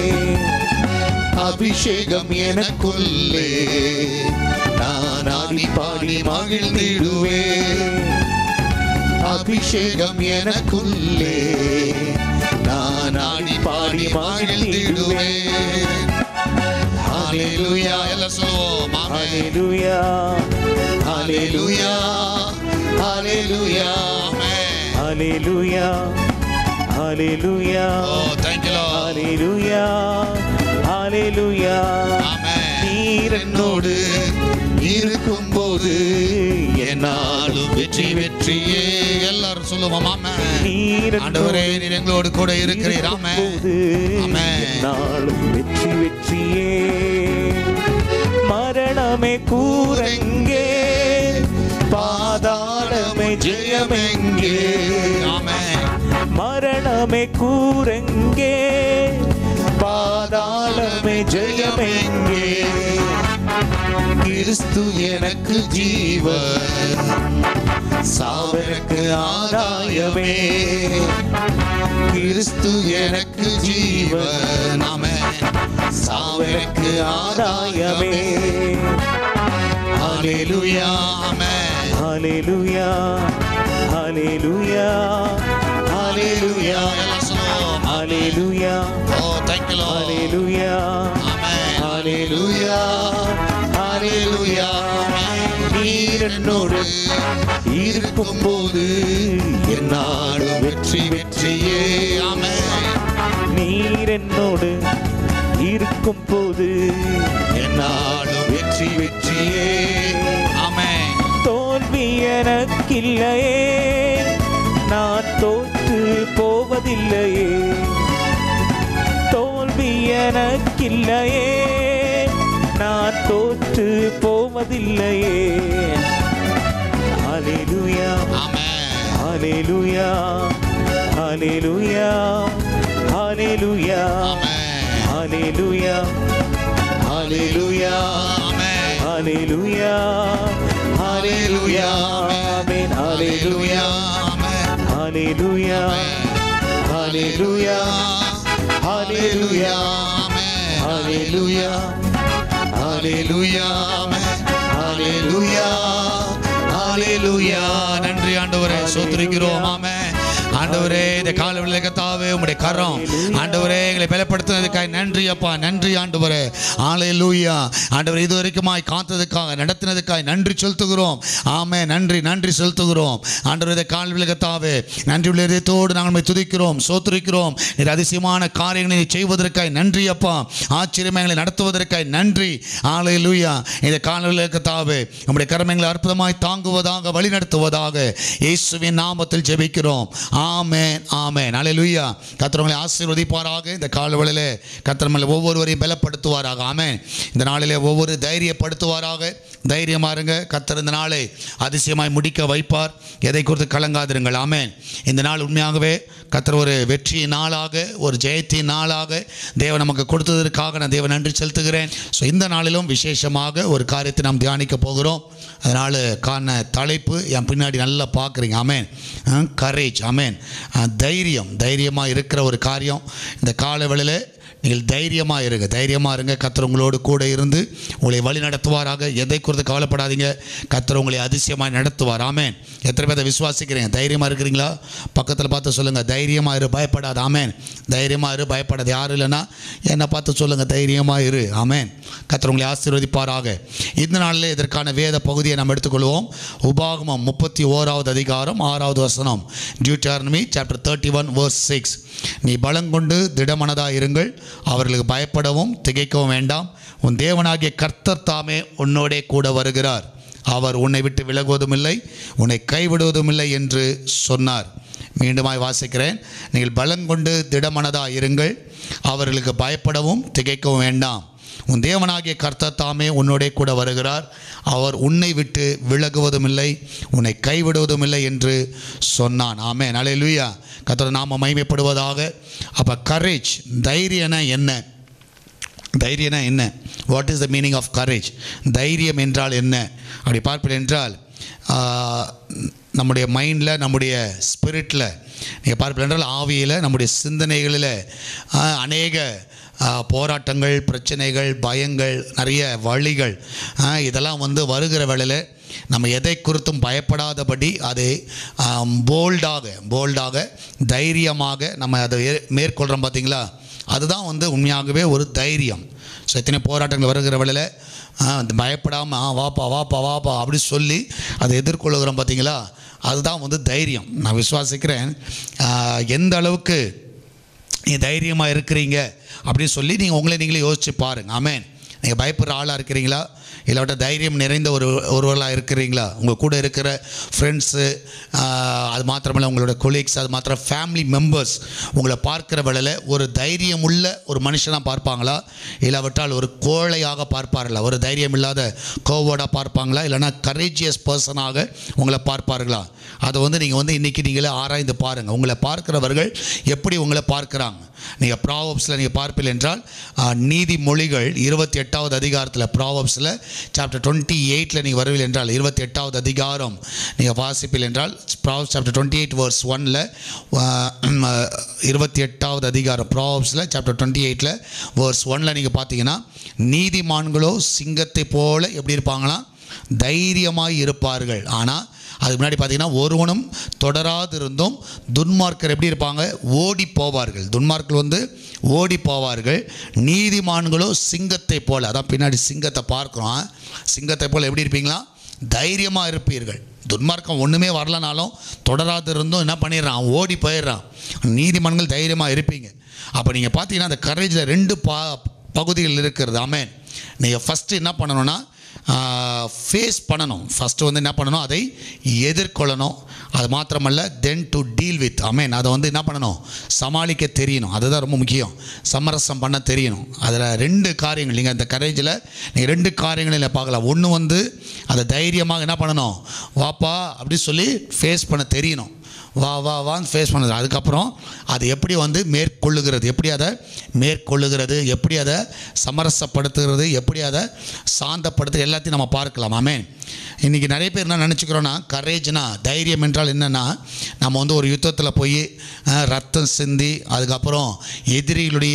அபிஷேகம் எனக்குள்ளே நான் ஆடி பாடி மகிழ்ந்திடுவேன் அபிஷேகம் எனக்குள்ளே நான் ஆடி பாடி மகிழ்ந்திடுவேன் ஹalleluya எல்லாம் சொல்லுவோம் ஆமென் ஹalleluya ஹalleluya ஹalleluya ஆமென் ஹalleluya ஹalleluya ஓ thank you lord ஹalleluya ஹalleluya ஆமென் நீர் என்னோடு இருக்கும்போது என்னாலும் வெற்றி வெற்றியே எல்லாரும் சொல்லுவோம் ஆமென் நீர் ஆண்டவரே நீர் எங்களோடு கூட இருக்கிறீர் ஆமென் இருக்கும்போது ஆமென். நாளும் வெற்றி வெற்றியே மரணமே கூரங்கே பாதாளமே ஜெயமெங்கே ஆமென் மரணமே கூரங்கே பாதாளமே ஜெயமெங்கே கிறிஸ்து எனக்கு ஜீவன் சாவனுக்கு ஆதாயமே கிறிஸ்து எனக்கு ஜீவன் ஆமென் சாவனுக்கு ஆதாயமே ஹalleluya ஆமென் ஹalleluya ஹalleluya ஹalleluya எல்லாம் சொல்லுவோம் ஹalleluya ஓ thank you lord ஹalleluya ஆமென் ஹalleluya ஹalleluya நீர் என்னோடு இருக்கும்போது என்னாலும் வெற்றி வெற்றியே ஆமென் நீர் என்னோடு இருக்கும் போது என்னாலும் வெற்றி வெற்றியே ஆமென் தோல்வி எனக்கில்லையே நான் தோற்று போவதில்லையே தோல்வி எனக்கில்லையே நான் தோற்று போவதில்லையே ஹalleluya ஹalleluya ஹalleluya ஹalleluya ஆமென் ஹalleluya ஹalleluya ஆமென் ஹalleluya ஹalleluya ஆமென் ஹalleluya ஆமென் ஹalleluya ஹalleluya ஹalleluya ஹalleluya ஹalleluya ஹalleluya ஹalleluya நன்றி ஆண்டவரே சோத்திரிக்கிறோம் ஆமென் ஆண்டவரே இந்த கால விளக்கத்தாவே உம்முடைய கரம் ஆண்டவரே எங்களை பலப்படுத்தினதுக்காய் நன்றி அப்பா நன்றி ஆண்டவரே ஹalleluya ஆண்டவரே இது வரைக்குமாய் காத்ததுக்காக நடத்தினதுக்காய் நன்றி செலுத்துகிறோம் ஆமே நன்றி நன்றி செலுத்துகிறோம் ஆண்டவரே இந்த கால விளக்கத்தாவே நன்றி உள்ள இதயத்தோடு நாங்கள் உம்மை துதிக்கிறோம் சோத்திரிக்கிறோம் நீர் அதிசயமான காரியங்களை நீர் செய்வதற்காய் நன்றி அப்பா ஆச்சரியமா எங்களை நடத்துவதற்காய் நன்றி ஹalleluya இந்த கால விளக்கத்தாவே நம்முடைய கரமங்களை அற்புதமாய் தாங்குவதாக வழி நடத்துவதாக இயேசுவின் நாமத்தில் ஜெபிக்கிறோம் ஆமென் ஆமென் ஹalleluya கர்த்தர் உங்களை ஆசீர்வதிப்பாராக இந்த காலவெளியிலே கர்த்தர் நம்மளை ஒவ்வொருவரையும் பலப்படுத்துவாராக ஆமென் இந்த நாளிலே ஒவ்வொரு தைரியப்படுத்துவாராக தைரியமா இருங்க கர்த்தர் இந்த நாளை அதிசயமாய் முடிக்க வைப்பார் எதை குறித்து கலங்காதிருங்கள் ஆமென் இந்த நாள் உண்மையாகவே கர்த்தர் ஒரு வெற்றி நாளாக ஒரு ஜெயத்தின் நாளாக தேவன் நமக்கு கொடுத்ததற்காக நான் தேவன் நன்றி செலுத்துகிறேன் ஸோ இந்த நாளிலும் விசேஷமாக ஒரு காரியத்தை நாம் தியானிக்க போகிறோம் அதனால் காண தலைப்பு என் பின்னாடி நல்லா பார்க்குறீங்க ஆமேன் கரேஜ் ஆமேன் தைரியம் தைரியமாக இருக்கிற ஒரு காரியம் இந்த கால வேளையில நீங்கள் தைரியமாக இருங்க தைரியமாக இருங்க கத்தர் உங்களோடு கூட இருந்து உங்களை வழி நடத்துவாராக எதை குறித்து கவலைப்படாதீங்க கத்தர் உங்களை அதிசயமாக நடத்துவார் ஆமேன் எத்தனை பேரை விசுவாசிக்கிறீங்க தைரியமாக இருக்கிறீங்களா பக்கத்தில் பார்த்து சொல்லுங்கள் தைரியமாக இரு பயப்படாத ஆமேன் தைரியமாக இரு பயப்படாது யாரும் இல்லைன்னா என்னை பார்த்து சொல்லுங்கள் தைரியமாக இரு ஆமேன் கத்தர் உங்களை ஆசீர்வதிப்பாராக இந்த நாளில் இதற்கான வேத பகுதியை நாம் எடுத்துக்கொள்வோம் உபாகமம் முப்பத்தி ஓராவது அதிகாரம் ஆறாவது வசனம் Deuteronomy chapter thirty one verse six நீ பலங்கொண்டு திடமனதாக இருங்கள் அவர்களுக்கு பயப்படவும் திகைக்கவும் வேண்டாம் உன் தேவனாகிய கர்த்தர் தாமே உன்னோடே கூட வருகிறார் அவர் உன்னை விட்டு விலகுவதும் இல்லை உன்னை கைவிடுவதும் இல்லை என்று சொன்னார் மீண்டுமாய் வாசிக்கிறேன் நீங்கள் பலங்கொண்டு திடமனதாக இருங்கள் அவர்களுக்கு பயப்படவும் திகைக்கவும் வேண்டாம் உன் தேவனாகிய கர்த்தர் தாமே உன்னோடே கூட வருகிறார் அவர் உன்னை விட்டு விலகுவதும் இல்லை உன்னை கைவிடுவதும் இல்லை என்று சொன்னான் ஆமே நலையிலுயா கர்த்தர் நாம மைமைப்படுவதாக அப்போ கரேஜ் தைரியனா என்ன தைரியனா என்ன what is the meaning of courage தைரியம் என்றால் என்ன அப்படி பார்ப்பது என்றால் ஆஹ், நம்முடைய மைண்டில் நம்முடைய ஸ்பிரிட்டில் நீங்கள் பார்ப்பது என்றால் ஆவியில் நம்முடைய சிந்தனைகளில் ஆஹ், அநேக ஆஹ், போராட்டங்கள் பிரச்சனைகள் பயங்கள் நிறைய வழிகள் ஆஹ், இதெல்லாம் வந்து வருகிற வேளையில் நம்ம எதை குறித்தும் பயப்படாதபடி அதை போல்டாக போல்டாக தைரியமாக நம்ம அதை ஏ- மேற்கொள்கிறோம் பார்த்தீங்களா அதுதான் வந்து உண்மையாகவே ஒரு தைரியம் ஸோ எத்தனை போராட்டங்கள் வருகிற வேளையில் அந்த பயப்படாமல் ஆ வாப்பா வாப்பா வாப்பா அப்படி சொல்லி அதை எதிர்கொள்ளுகிறோம் பார்த்தீங்களா அதுதான் வந்து தைரியம் நான் விசுவாசிக்கிறேன் ஆ, எந்த அளவுக்கு நீ தைரியமாக இருக்கிறீங்க அப்படின்னு சொல்லி நீங்கள் உங்களை நீங்களே யோசிச்சு பாருங்க ஆமென் நீங்கள் பயப்படுற ஆளாக இருக்கிறீங்களா இல்லாவிட்ட தைரியம் நிறைந்த ஒரு ஒருவர்களாக இருக்கிறீங்களா உங்கள் கூட இருக்கிற ஃப்ரெண்ட்ஸு அது மாத்திரமல்ல உங்களோட கொலீக்ஸ் அது மாத்திரம் ஃபேமிலி மெம்பர்ஸ் உங்களை பார்க்குற வேளையில் ஒரு தைரியம் உள்ள ஒரு மனுஷனாக பார்ப்பாங்களா இல்லாவிட்டால் ஒரு கோழையாக பார்ப்பார்களா ஒரு தைரியம் இல்லாத கோவோடாக பார்ப்பாங்களா இல்லைன்னா கரேஜியஸ் பர்சனாக உங்களை பார்ப்பார்களா அதை வந்து நீங்கள் வந்து இன்றைக்கி நீங்களே ஆராய்ந்து பாருங்கள் உங்களை பார்க்கிறவர்கள் எப்படி உங்களை பார்க்குறாங்க நீங்கள் ப்ராவப்ஸில் நீங்கள் பார்ப்பீர்கள் என்றால் ஆ, நீதிமொழிகள் இருபத்தி எட்டாவது அதிகாரத்தில் ப்ராவப்ஸில் சாப்டர் டுவெண்ட்டி எயிட்டில் நீங்கள் வருவீர்கள் என்றால் இருபத்தி எட்டாவது அதிகாரம் நீங்கள் வாசிப்பீர்கள் என்றால் Proverbs chapter twenty eight verse ஒனில் இருபத்தி எட்டாவது அதிகாரம் ப்ராவப்ஸில் சாப்டர் டுவெண்ட்டி எயிட்டில் வர்ஸ் ஒனில் நீங்கள் பார்த்தீங்கன்னா நீதிமான்களோ சிங்கத்தை போல எப்படி இருப்பாங்களாம் தைரியமாய் இருப்பார்கள் ஆனால் அதுக்கு முன்னாடி பார்த்தீங்கன்னா ஒருவனும் தொடராதிருந்தும் துன்மார்க்கர் எப்படி இருப்பாங்க ஓடி போவார்கள் துன்மார்க்கர் வந்து ஓடி போவார்கள் நீதிமான்களோ சிங்கத்தை போல அதான் பின்னாடி சிங்கத்தை பார்க்குறோம் சிங்கத்தை போல எப்படி இருப்பீங்களா தைரியமாக இருப்பீர்கள் துன்மார்க்கம் ஒன்றுமே வரலனாலும் தொடராதிருந்தும் என்ன பண்ணிடுறான் அவன் ஓடி போயிடுறான் நீதிமான்கள் தைரியமாக இருப்பீங்க அப்போ நீங்கள் பார்த்தீங்கன்னா அந்த கரேஜில் ரெண்டு பா பகுதிகள் இருக்கிறது ஆமென் நீங்கள் ஃபஸ்ட்டு என்ன பண்ணணும்னா ஃபேஸ் பண்ணணும் ஃபஸ்ட்டு வந்து என்ன பண்ணணும் அதை எதிர்கொள்ளணும் அது மாத்திரமல்ல தென் டு டீல் வித் அமேன் அதை வந்து என்ன பண்ணணும் சமாளிக்க தெரியணும் அதுதான் ரொம்ப முக்கியம் சமரசம் பண்ண தெரியணும் அதில் ரெண்டு காரியங்கள் நீங்கள் அந்த கரேஜில் நீங்கள் ரெண்டு காரியங்களில் பார்க்கலாம் ஒன்று வந்து அதை தைரியமாக என்ன பண்ணணும் வாப்பா அப்படி சொல்லி ஃபேஸ் பண்ண தெரியணும் வா வா வான்னு ஃபேஸ் பண்ணுது அதுக்கப்புறம் அது எப்படி வந்து மேற்கொள்ளுகிறது எப்படி அதை மேற்கொள்ளுகிறது எப்படி அதை சமரசப்படுத்துகிறது எப்படி அதை சாந்தப்படுத்துறது எல்லாத்தையும் நம்ம பார்க்கலாம் ஆமென் இன்றைக்கி நிறைய பேர் என்ன நினச்சிக்கிறோன்னா கரேஜ்னா தைரியம் என்றால் என்னென்னா நம்ம வந்து ஒரு யுத்தத்தில் போய் அஹ், ரத்தம் சிந்தி அதுக்கப்புறம் எதிரிகளுடைய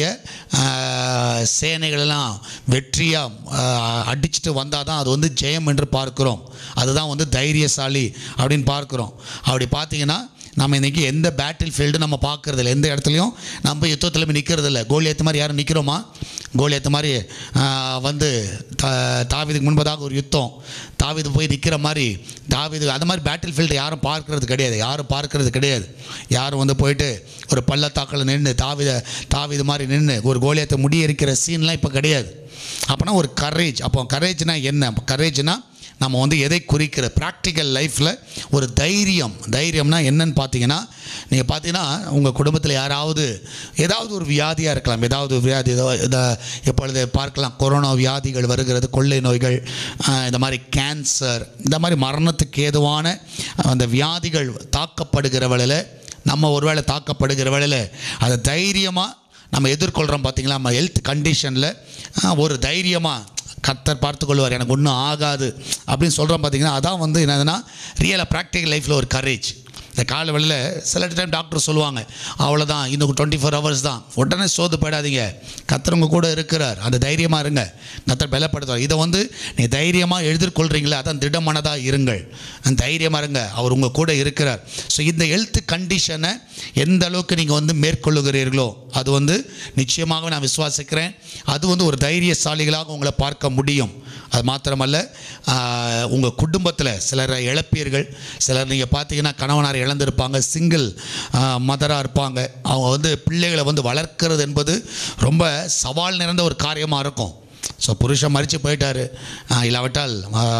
அஹ், சேனைகளெல்லாம் வெற்றியாக அடிச்சுட்டு வந்தால் தான் அது வந்து ஜெயம் என்று பார்க்கிறோம் அதுதான் வந்து தைரியசாலி அப்படின்னு பார்க்குறோம் அப்படி பார்த்தீங்கன்னா நம்ம இன்றைக்கி எந்த பேட்டில் ஃபீல்டு நம்ம பார்க்குறது இல்லை எந்த இடத்துலையும் நம்ம யுத்தத்தில் போய் நிற்கிறது இல்லை கோலியத்து மாதிரி யாரும் நிற்கிறோமா கோலியத்து மாதிரி ஆஹ், வந்து தா தாவிதுக்கு முன்பதாக ஒரு யுத்தம் தாவிது போய் நிற்கிற மாதிரி தாவிது அந்த மாதிரி பேட்டில் ஃபீல்டு யாரும் பார்க்கறது கிடையாது யாரும் பார்க்கறது கிடையாது யாரும் வந்து போயிட்டு ஒரு பள்ளத்தாக்கில் நின்று தாவித தாவிது மாதிரி நின்று ஒரு கோலியத்தை முடியெரிக்கிற சீன்லாம் இப்போ கிடையாது அப்போனா ஒரு கரேஜ் அப்போ கரேஜ்னா என்ன கரேஜ்னா நம்ம வந்து எதை குறிக்கிற ப்ராக்டிக்கல் லைஃப்பில் ஒரு தைரியம் தைரியம்னா என்னன்னு பார்த்தீங்கன்னா நீங்கள் பார்த்தீங்கன்னா உங்கள் குடும்பத்தில் யாராவது ஏதாவது ஒரு வியாதியாக இருக்கலாம் ஏதாவது ஒரு வியாதி ஏதோ இதை இப்பொழுது பார்க்கலாம் கொரோனா வியாதிகள் வருகிறது கொள்ளை நோய்கள் ஆஹ், இந்த மாதிரி கேன்சர் இந்த மாதிரி மரணத்துக்கு ஏதுவான அந்த வியாதிகள் தாக்கப்படுகிற வேளையில் நம்ம ஒருவேளை தாக்கப்படுகிற வேளையில் அதை தைரியமாக நம்ம எதிர்கொள்கிறோம் பார்த்தீங்களா நம்ம ஹெல்த் கண்டிஷனில் ஒரு தைரியமாக கர்த்தர் பார்த்துக்கொள்வார் எனக்கு ஒன்றும் ஆகாது அப்படின்னு சொல்கிறோம் பார்த்தீங்கன்னா அதான் வந்து என்னதுன்னா ரியலாக ப்ராக்டிக்கல் லைஃப்பில் ஒரு கரேஜ் இந்த கால வேளையில் சில டைம் டாக்டர் சொல்லுவாங்க அவ்வளோதான் இன்னும் டுவெண்ட்டி ஃபோர் ஹவர்ஸ் தான் உடனே சோது போயிடாதீங்க கர்த்தர் உங்க கூட இருக்கிறார் அந்த தைரியமாக இருங்க கர்த்தர் பலப்படுத்துவார் இதை வந்து நீ தைரியமாக எதிர்கொள்கிறீங்களே அதான் திடமனதாக இருங்கள் அந்த தைரியமாக இருங்க அவர் உங்கள் கூட இருக்கிறார் ஸோ இந்த ஹெல்த் கண்டிஷனை எந்த அளவுக்கு நீங்கள் வந்து மேற்கொள்ளுகிறீர்களோ அது வந்து நிச்சயமாக நான் விசுவாசிக்கிறேன் அது வந்து ஒரு தைரியசாலிகளாக உங்களை பார்க்க முடியும் அது மாத்திரமல்ல உங்கள் குடும்பத்தில் சிலர் இழப்பீர்கள் சிலர் நீங்கள் பார்த்தீங்கன்னா கணவனார் இழந்திருப்பாங்க சிங்கிள் மதராக இருப்பாங்க அவங்க வந்து பிள்ளைகளை வந்து வளர்க்கிறது என்பது ரொம்ப சவால் நிறைந்த ஒரு காரியமாக இருக்கும் ஸோ புருஷன் மறித்து போயிட்டாரு ஆஹ் இல்லாவிட்டால்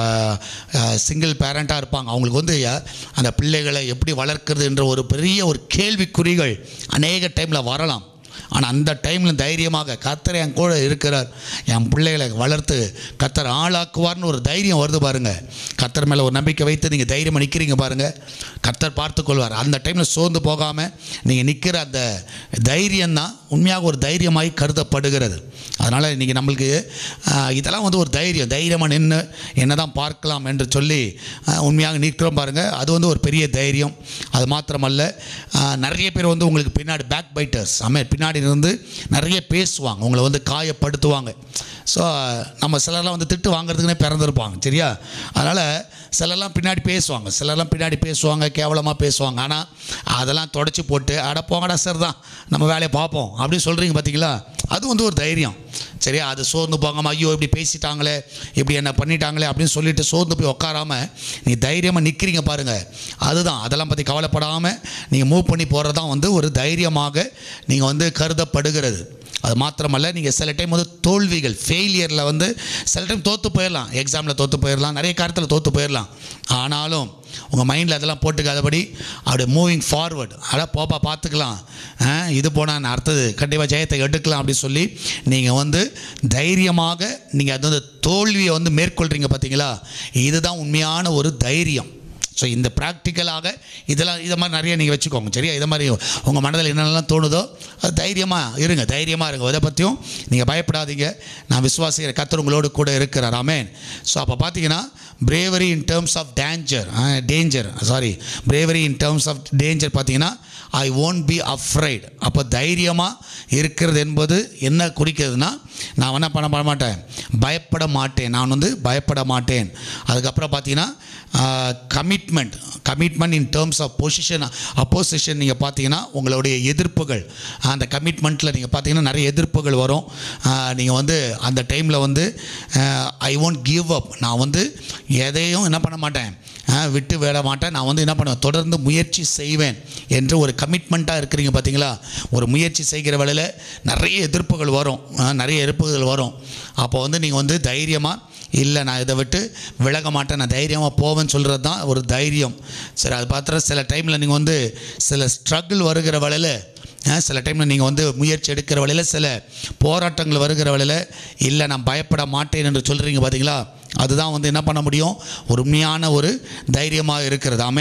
சிங்கிள் பேரண்ட்டாக இருப்பாங்க அவங்களுக்கு வந்து அஹ், அந்த பிள்ளைகளை எப்படி வளர்க்கிறது என்ற ஒரு பெரிய ஒரு கேள்விக்குறிகள் அநேக டைமில் வரலாம் ஆனால் அந்த டைமில் தைரியமாக கத்தர் என் கூட இருக்கிறார் என் பிள்ளைகளை வளர்த்து கத்தர் ஆளாக்குவார்னு ஒரு தைரியம் வருது பாருங்கள் கத்தர் மேலே ஒரு நம்பிக்கை வைத்து நீங்கள் தைரியமாக நிற்கிறீங்க பாருங்கள் கத்தர் பார்த்துக்கொள்வார் அந்த டைமில் சோர்ந்து போகாமல் நீங்கள் நிற்கிற அந்த தைரியம் தான் உண்மையாக ஒரு தைரியமாய் கருதப்படுகிறது அதனால் இன்றைக்கி நம்மளுக்கு ஆஹ், இதெல்லாம் வந்து ஒரு தைரியம் தைரியமாக நின்று என்ன தான் பார்க்கலாம் என்று சொல்லி ஆஹ், உண்மையாக நிற்கிறோம் பாருங்கள் அது வந்து ஒரு பெரிய தைரியம் அது மாத்திரமல்ல ஆஹ், நிறைய பேர் வந்து உங்களுக்கு பின்னாடி பேக் பைட்டர்ஸ் ஆமே பின்னாடி இருந்து நிறைய பேசுவாங்க உங்களை வந்து காயப்படுத்துவாங்க ஸோ நம்ம சிலர்லாம் வந்து திட்டு வாங்குறதுக்குனே பிறந்திருப்பாங்க சரியா அதனால் சிலர்லாம் பின்னாடி பேசுவாங்க சிலர்லாம் பின்னாடி பேசுவாங்க கேவலமாக பேசுவாங்க ஆனால் அதெல்லாம் தொடச்சி போட்டு அட போங்கடா சார் தான் நம்ம வேலையை பார்ப்போம் அப்படின்னு சொல்கிறீங்க பார்த்தீங்களா அது வந்து ஒரு தைரியம் சரியா அது சோர்ந்து போகாமல் ஐயோ இப்படி பேசிட்டாங்களே இப்படி என்ன பண்ணிட்டாங்களே அப்படின்னு சொல்லிட்டு சோர்ந்து போய் உட்காராம நீ தைரியமாக நிற்கிறீங்க பாருங்கள் அதுதான் அதெல்லாம் பற்றி கவலைப்படாமல் நீங்கள் மூவ் பண்ணி போகிறது தான் வந்து ஒரு தைரியமாக நீங்கள் வந்து கருதப்படுகிறது அது மாத்திரமல்ல நீங்கள் சில டைம் வந்து தோல்விகள் ஃபெயிலியரில் வந்து சில டைம் தோற்று போயிடலாம் எக்ஸாமில் தோற்று போயிடலாம் நிறைய காரியத்தில் தோற்று போயிடலாம் ஆனாலும் உங்கள் மைண்டில் அதெல்லாம் போட்டுக்காதபடி அப்படியே மூவிங் ஃபார்வர்ட் அட போப்பா பார்த்துக்கலாம் ஆ, இது போனால் நான் அடுத்தது கண்டிப்பாக ஜெயத்தை எடுக்கலாம் அப்படின்னு சொல்லி நீங்கள் வந்து தைரியமாக நீங்கள் அது வந்து தோல்வியை வந்து மேற்கொள்கிறீங்க பார்த்தீங்களா இதுதான் உண்மையான ஒரு தைரியம் ஸோ இந்த ப்ராக்டிக்கலாக இதெல்லாம் இதை மாதிரி நிறைய நீங்கள் வச்சுக்கோங்க சரியா இதை மாதிரி உங்கள் மனதில் என்னென்னலாம் தோணுதோ அது தைரியமாக இருங்க தைரியமாக இருங்க எதை பற்றியும் நீங்கள் பயப்படாதீங்க நான் விசுவாசிக்கிற கத்தர் உங்களோடு கூட இருக்கிறார் ஆமேன் ஸோ அப்போ பார்த்தீங்கன்னா bravery in terms of danger danger sorry bravery in terms of danger பார்த்தீங்கன்னா ஐ won't பி அஃப்ரைட் அப்போ தைரியமாக இருக்கிறது என்பது என்ன குறிக்கிறதுனா நான் என்ன பண்ண பண்ண மாட்டேன் பயப்பட மாட்டேன் நான் வந்து பயப்பட மாட்டேன் அதுக்கப்புறம் பார்த்தீங்கன்னா commitment commitment in terms of position opposition நீங்கள் பார்த்தீங்கன்னா உங்களுடைய எதிர்ப்புகள் அந்த கமிட்மெண்ட்டில் நீங்கள் பார்த்தீங்கன்னா நிறைய எதிர்ப்புகள் வரும் நீங்கள் வந்து அந்த டைமில் வந்து ஐ won't கிவ் அப் நான் வந்து எதையும் என்ன பண்ண மாட்டேன் ஆஹ், விட்டு விட மாட்டேன் நான் வந்து என்ன பண்ணுவேன் தொடர்ந்து முயற்சி செய்வேன் என்று ஒரு கமிட்மெண்ட்டாக இருக்கிறீங்க பார்த்தீங்களா ஒரு முயற்சி செய்கிற வேளையில் நிறைய எதிர்ப்புகள் வரும் ஆஹ், நிறைய எதிர்ப்புகள் வரும் அப்போ வந்து நீங்கள் வந்து தைரியமாக இல்லை நான் இதை விட்டு விலக மாட்டேன் நான் தைரியமாக போவேன்னு சொல்கிறது தான் ஒரு தைரியம் சரி அது பார்த்தா சில டைமில் நீங்கள் வந்து சில ஸ்ட்ரகிள் வருகிற வேளையில் ஆ, சில டைமில் நீங்கள் வந்து முயற்சி எடுக்கிற வேளையில் சில போராட்டங்கள் வருகிற வேளையில் இல்லை நான் பயப்பட மாட்டேன் என்று சொல்கிறீங்க பார்த்தீங்களா அதுதான் வந்து என்ன பண்ண முடியும் ஒரு உண்மையான ஒரு தைரியமாக இருக்கிறது ஆமேன்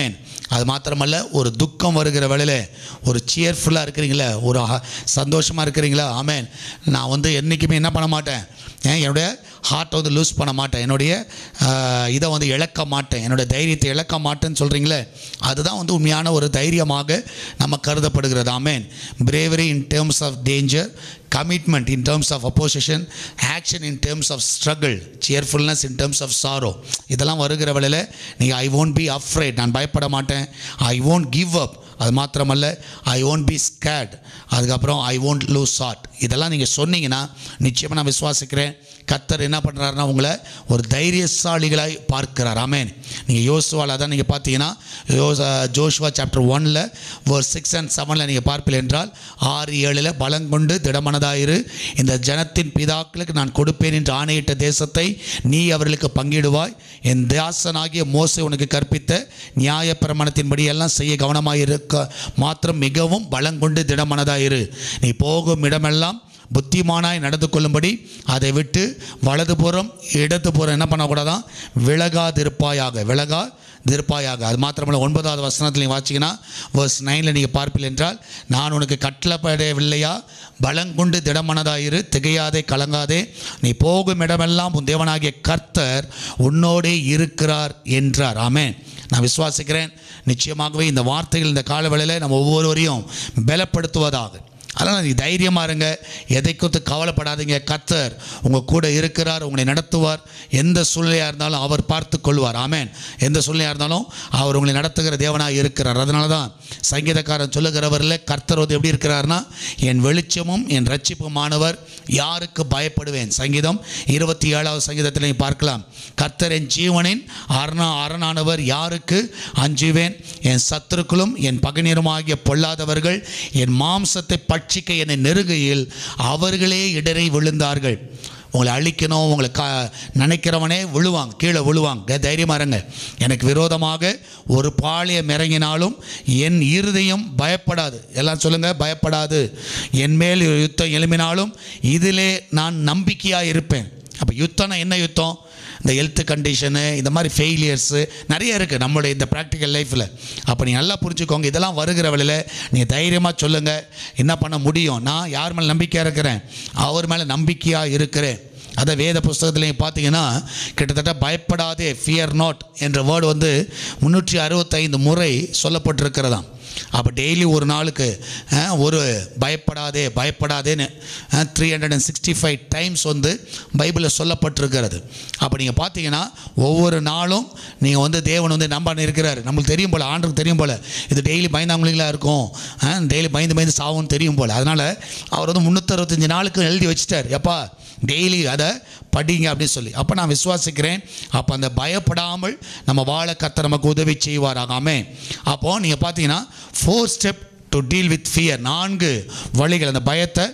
அது மாத்திரமல்ல ஒரு துக்கம் வருகிற வேளையில் ஒரு சியர்ஃபுல்லாக இருக்கிறீங்களா ஒரு சந்தோஷமாக இருக்கிறீங்களா ஆமேன் நான் வந்து என்றைக்குமே என்ன பண்ண மாட்டேன் ஏன் என்னுடைய ஹார்ட்டை வந்து லூஸ் பண்ண மாட்டேன் என்னுடைய ஆஹ், இதை வந்து இழக்க மாட்டேன் என்னுடைய தைரியத்தை இழக்க மாட்டேன்னு சொல்கிறீங்களே அதுதான் வந்து உண்மையான ஒரு தைரியமாக நம்ம கருதப்படுகிறது ஆமேன் bravery in terms of danger commitment in terms of opposition action in terms of struggle cheerfulness in terms of sorrow இதெல்லாம் வருகிற வேளையில் நீங்கள் ஐ won't பி afraid நான் பயப்பட மாட்டேன் ஐ won't கிவ் அப் அது மாத்திரமல்ல ஐ won't பி scared அதுக்கப்புறம் ஐ won't லூஸ் heart இதெல்லாம் நீங்கள் சொன்னீங்கன்னா நிச்சயமாக நான் விசுவாசிக்கிறேன் கத்தர் என்ன பண்ணுறாருன்னா உங்களை ஒரு தைரியசாலிகளாய் பார்க்கிறார் ஆமேன் நீங்கள் யோசுவால் அதான் நீங்கள் பார்த்தீங்கன்னா யோச ஜோஷுவா சாப்டர் ஒனில் ஒரு சிக்ஸ் அண்ட் செவனில் நீங்கள் பார்ப்பீர்கள் என்றால் ஆறு ஏழில் பலங்கொண்டு திடமனதாயிரு இந்த ஜனத்தின் பிதாக்களுக்கு நான் கொடுப்பேன் என்று ஆணையிட்ட தேசத்தை நீ அவர்களுக்கு பங்கிடுவாய் என் தாசனாகிய மோசே உனக்கு கற்பித்த நியாய பிரமாணத்தின்படி எல்லாம் செய்ய கவனமாக இருக்க மாத்திரம் மிகவும் பலங்கொண்டு திடமனதாயிரு நீ போகும் இடமெல்லாம் புத்திமானாய் நடந்து கொள்ளும்படி அதை விட்டு வலதுபுறம் இடதுபுறம் என்ன பண்ணக்கூடாதான் விலகாதிருப்பாயாக விலகா திருப்பாயாக அது மாத்திரமல்ல ஒன்பதாவது வசனத்தில் நீங்கள் வாச்சிங்கன்னா வர்ஸ் நைனில் நீங்கள் பார்ப்பீர்கள் என்றால் நான் உனக்கு கட்டளப்படவில்லையா பலங்கொண்டு திடமனதாயிரு திகையாதே கலங்காதே நீ போகும் இடமெல்லாம் உன் தேவனாகிய கர்த்தர் உன்னோடே இருக்கிறார் என்றார் ஆமென் நான் விசுவாசிக்கிறேன் நிச்சயமாகவே இந்த வார்த்தைகள் இந்த காலவேளையில் நம்ம ஒவ்வொருவரையும் பலப்படுத்துவதாக அதனால் நீ தைரியமாக இருங்க எதை குறித்து கவலைப்படாதீங்க கத்தர் உங்கள் கூட இருக்கிறார் உங்களை நடத்துவார் எந்த சூழ்நிலையாக இருந்தாலும் அவர் பார்த்து கொள்வார் ஆமேன் எந்த சூழ்நிலையாக இருந்தாலும் அவர் உங்களை நடத்துகிற தேவனாக இருக்கிறார் அதனால தான் சங்கீதக்காரன் சொல்லுகிறவரில் கர்த்தர் வந்து எப்படி இருக்கிறார்னா என் வெளிச்சமும் என் ரட்சிப்புமானவர் யாருக்கு பயப்படுவேன் சங்கீதம் இருபத்தி ஏழாவது சங்கீதத்தில் நீ பார்க்கலாம் கர்த்தர் என் ஜீவனின் அரணா அரணானவர் யாருக்கு அஞ்சுவேன் என் சத்துருக்களும் என் பகைஞருமாகிய பொல்லாதவர்கள் என் மாம்சத்தை பட்சிக்க என்னை நெருகையில் அவர்களே இடரை விழுந்தார்கள் உங்களை அழிக்கணும் உங்களை கா நினைக்கிறவனே விழுவாங்க கீழே விழுவாங்க தைரியமாக இருங்க எனக்கு விரோதமாக ஒரு பாளையம் இறங்கினாலும் என் இருதயம் பயப்படாது எல்லாம் சொல்லுங்கள் பயப்படாது என் மேல் யுத்தம் எழும்பினாலும் இதிலே நான் நம்பிக்கையாக இருப்பேன் அப்போ யுத்தம்னா என்ன யுத்தம் இந்த ஹெல்த் கண்டிஷனு இந்த மாதிரி ஃபெயிலியர்ஸு நிறைய இருக்குது நம்மளுடைய இந்த ப்ராக்டிக்கல் லைஃப்பில் அப்போ நீங்கள் நல்லா புரிஞ்சுக்கோங்க இதெல்லாம் வருகிற வழியில் நீங்கள் தைரியமாக சொல்லுங்கள் என்ன பண்ண முடியும் நான் யார் மேலே நம்பிக்கையாக இருக்கிறேன் அவர் மேலே நம்பிக்கையாக இருக்கிறேன் அதை வேத புஸ்தகத்தில் பார்த்தீங்கன்னா கிட்டத்தட்ட பயப்படாதே ஃபியர் நாட் என்ற வேர்டு வந்து முந்நூற்றி அறுபத்தைந்து முறை சொல்லப்பட்டிருக்கிறதாம் அப்போ டெய்லி ஒரு நாளுக்கு அஹ், ஒரு பயப்படாதே பயப்படாதேன்னு three hundred and sixty five times வந்து பைபிளில் சொல்லப்பட்டிருக்கிறது அப்போ நீங்கள் பார்த்தீங்கன்னா ஒவ்வொரு நாளும் நீங்கள் வந்து தேவன் வந்து நம்ப இருக்கிறாரு நம்மளுக்கு தெரியும் போல் ஆண்டுக்கு தெரியும் போல் இது டெய்லி பயந்தாங்குழிகளாக இருக்கும் டெய்லி பயந்து பயந்து சாவுன்னு தெரியும் போல் அதனால் அவர் வந்து முந்நூற்றறுபத்தஞ்சு நாளுக்கு எழுதி வச்சிட்டார் எப்பா டெய்லி அதை படிங்க அப்படின்னு சொல்லி அப்போ நான் விசுவாசிக்கிறேன் அப்போ அந்த பயப்படாமல் நம்ம வாழ கத்த நமக்கு உதவி செய்வாராகாமே அப்போது நீங்கள் பார்த்தீங்கன்னா four step to deal with fear நான்கு வழிகள் அந்த பயத்தை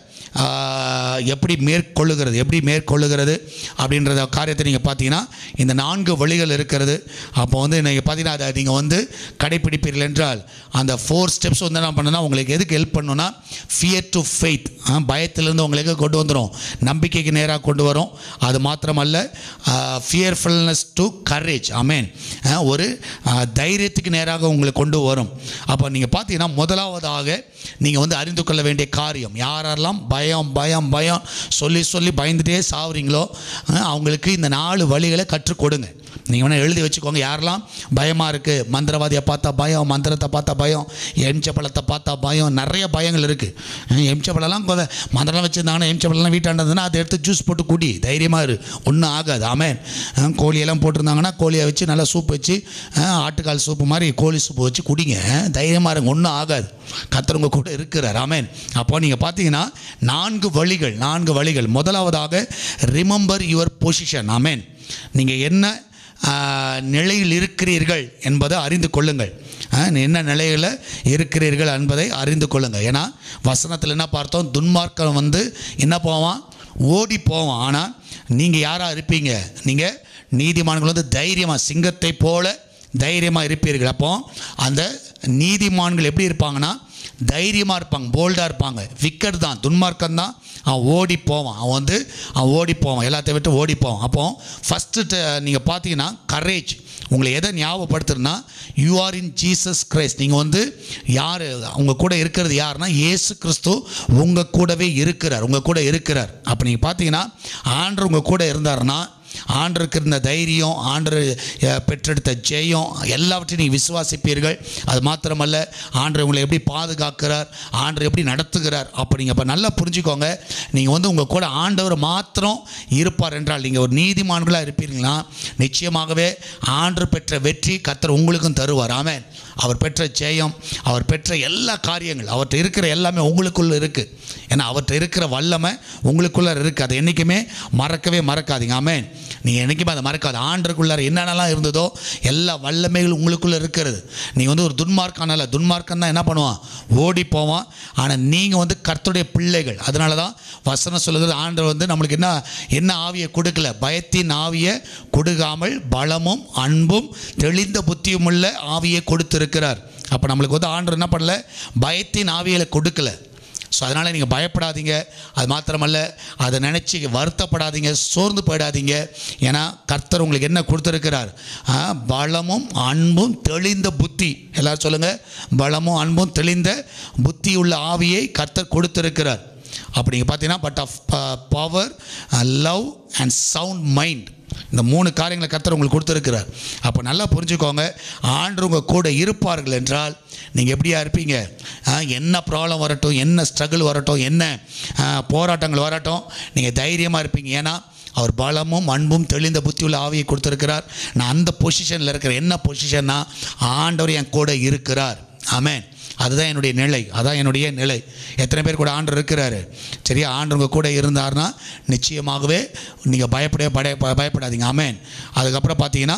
ஆஹ், எப்படி மேற்கொள்ளுகிறது எப்படி மேற்கொள்ளுகிறது அப்படின்றத காரியத்தை நீங்கள் பார்த்தீங்கன்னா இந்த நான்கு வழிகள் இருக்கிறது அப்போ வந்து நீங்கள் பார்த்தீங்கன்னா அதை நீங்கள் வந்து கடைப்பிடிப்பீர்கள் என்றால் அந்த ஃபோர் ஸ்டெப்ஸ் வந்து என்ன பண்ணுன்னா உங்களுக்கு எதுக்கு ஹெல்ப் பண்ணுன்னா ஃபியர் டு ஃபெய்த் பயத்திலிருந்து உங்களுக்கு கொண்டு வந்துடும் நம்பிக்கைக்கு நேராக கொண்டு வரும் அது மாத்திரமல்ல ஃபியர்ஃபுல்னஸ் டு கரேஜ் அமேன் ஒரு ஆஹ், தைரியத்துக்கு நேராக உங்களை கொண்டு வரும் அப்போ நீங்கள் பார்த்தீங்கன்னா முதலாவதாக நீங்கள் வந்து அறிந்து கொள்ள வேண்டிய காரியம் யாரெல்லாம் பயம் பயம் பயம் சொல்லி சொல்லி பயந்துட்டே சாவுறீங்களோ ஆஹ், அவங்களுக்கு இந்த நாலு வழிகளை கற்றுக் கொடுங்க நீங்கள் வேணால் எழுதி வச்சுக்கோங்க யாரெல்லாம் பயமாக இருக்குது மந்திரவாதியை பார்த்தா பயம் மந்திரத்தை பார்த்தா பயம் எம்ச்ச பழத்தை பார்த்தா பயம் நிறைய பயங்கள் இருக்குது எம்ச்ச பழம்லாம் கொ- மந்திரம் வச்சுருந்தாங்கன்னா எம்ச்ச பழம்லாம் வீட்டாண்டதுன்னா அதை எடுத்து ஜூஸ் போட்டு குடி தைரியமாக இரு ஒன்றும் ஆகாது ஆமேன் அஹ், கோழியெல்லாம் போட்டிருந்தாங்கன்னா கோழியை வச்சு நல்லா சூப் வச்சு அஹ், ஆட்டுக்கால் சூப்பு மாதிரி கோழி சூப்பு வச்சு குடிங்க அஹ், தைரியமாக இருங்க ஒன்றும் ஆகாது கத்தரவங்க கூட இருக்கிறார் ஆமேன் அப்போ நீங்கள் பார்த்தீங்கன்னா நான்கு வழிகள் நான்கு வழிகள் முதலாவதாக ரிமெம்பர் யுவர் பொசிஷன் ஆமேன் நீங்கள் என்ன ஆஹ், நிலையில் இருக்கிறீர்கள் என்பதை அறிந்து கொள்ளுங்கள் ஆஹ், என்ன நிலையில் இருக்கிறீர்கள் என்பதை அறிந்து கொள்ளுங்கள் ஏன்னா வசனத்தில் என்ன பார்த்தோம் துன்மார்க்கம் வந்து என்ன போவான் ஓடி போவான் ஆனால் நீங்கள் யாராக இருப்பீங்க நீங்கள் நீதிமான்கள் வந்து தைரியமாக சிங்கத்தை போல தைரியமாக இருப்பீர்கள் அப்போ அந்த நீதிமான்கள் எப்படி இருப்பாங்கன்னா தைரியமாக இருப்பாங்க போல்டாக இருப்பாங்க விக்கெட் தான் துன்மார்க்கம் தான் அவன் ஓடி போவான் அவன் வந்து அவன் ஓடி போவான் எல்லாத்தையும் விட்டு ஓடி போவான் அப்போ ஃபஸ்ட்டு நீங்கள் பார்த்தீங்கன்னா கரேஜ் உங்களை எதை ஞாபகப்படுத்துறதுனா you are in Jesus Christ நீங்கள் வந்து யார் உங்கள் கூட இருக்கிறது யாருன்னா இயேசு கிறிஸ்து உங்கள் கூடவே இருக்கிறார் உங்கள் கூட இருக்கிறார் அப்போ நீங்கள் பார்த்தீங்கன்னா ஆண்டர் உங்கள் கூட இருந்தாருன்னா ஆண்டருக்கு இருந்த தைரியம் ஆண்டர் அஹ், பெற்றெடுத்த ஜெயம் எல்லாவற்றையும் நீங்கள் விசுவாசிப்பீர்கள் அது மாத்திரமல்ல ஆண்டர் உங்களை எப்படி பாதுகாக்கிறார் ஆண்டர் எப்படி நடத்துகிறார் அப்போ நீங்கள் இப்போ நல்லா புரிஞ்சுக்கோங்க நீங்கள் வந்து உங்கள் கூட ஆண்டவர் மாத்திரம் இருப்பார் என்றால் நீங்கள் ஒரு நீதிமான்களாக இருப்பீர்களா நிச்சயமாகவே ஆண்டர் பெற்ற வெற்றி கத்தர் உங்களுக்கும் தருவார் ஆமென் அவர் பெற்ற ஜெயம் அவர் பெற்ற எல்லா காரியங்கள் அவர்கிட்ட இருக்கிற எல்லாமே உங்களுக்குள்ள இருக்குது ஏன்னா அவர்கிட்ட இருக்கிற வல்லமை உங்களுக்குள்ள இருக்குது அதை என்றைக்குமே மறக்கவே மறக்காதீங்க ஆமென் நீங்கள் என்றைக்குமே அதை மறக்காது ஆண்டருக்குள்ளார என்னென்னலாம் இருந்ததோ எல்லா வல்லமைகளும் உங்களுக்குள்ளே இருக்கிறது நீங்கள் வந்து ஒரு துன்மார்க்கானல துன்மார்க்கம் தான் என்ன பண்ணுவான் ஓடி போவான் ஆனால் நீங்கள் வந்து கர்த்தருடைய பிள்ளைகள் அதனால தான் வசனம் சொல்லுகிறது ஆண்டவர் வந்து நம்மளுக்கு என்ன என்ன ஆவியை கொடுக்கல பயத்தின் ஆவியை கொடுக்காமல் பலமும் அன்பும் தெளிந்த புத்தியும் உள்ள ஆவியை கொடுத்திருக்கிறார் அப்போ நம்மளுக்கு வந்து ஆண்டவர் என்ன பண்ணல பயத்தின் ஆவிகளை கொடுக்கல ஸோ அதனால் நீங்கள் பயப்படாதீங்க அது மாத்திரமல்ல அதை நினச்சி வருத்தப்படாதீங்க சோர்ந்து போயிடாதீங்க ஏன்னா கர்த்தர் உங்களுக்கு என்ன கொடுத்துருக்கிறார் ஆ, பலமும் அன்பும் தெளிந்த புத்தி எல்லாரும் சொல்லுங்கள் பலமும் அன்பும் தெளிந்த புத்தி உள்ள ஆவியை கர்த்தர் கொடுத்துருக்கிறார் அப்படி நீங்கள் பார்த்தீங்கன்னா but of power love and sound mind இந்த மூணு காரியங்களை கர்த்தர் உங்களுக்கு கொடுத்துருக்கிறார் அப்போ நல்லா புரிஞ்சுக்கோங்க ஆண்டு உங்கள் கூட இருப்பார்கள் என்றால் நீங்கள் எப்படியா இருப்பீங்க ஆ, என்ன ப்ராப்ளம் வரட்டும் என்ன ஸ்ட்ரகிள் வரட்டும் என்ன ஆ, போராட்டங்கள் வரட்டும் நீங்கள் தைரியமாக இருப்பீங்க ஏன்னா அவர் பலமும் அன்பும் தெளிந்த புத்தியுள்ள ஆவியை கொடுத்துருக்கிறார் நான் அந்த பொசிஷனில் இருக்கிறேன் என்ன பொசிஷன்னா ஆண்டவர் என் கூட இருக்கிறார் ஆமென் அதுதான் என்னுடைய நிலை அதான் என்னுடைய நிலை எத்தனை பேர் கூட ஆண்டவர் இருக்கிறாரு சரியா ஆண்டவர் உங்க கூட இருந்தார்னா நிச்சயமாகவே நீங்கள் பயப்படவே படைய ப- பயப்படாதீங்க ஆமென் அதுக்கப்புறம் பார்த்தீங்கன்னா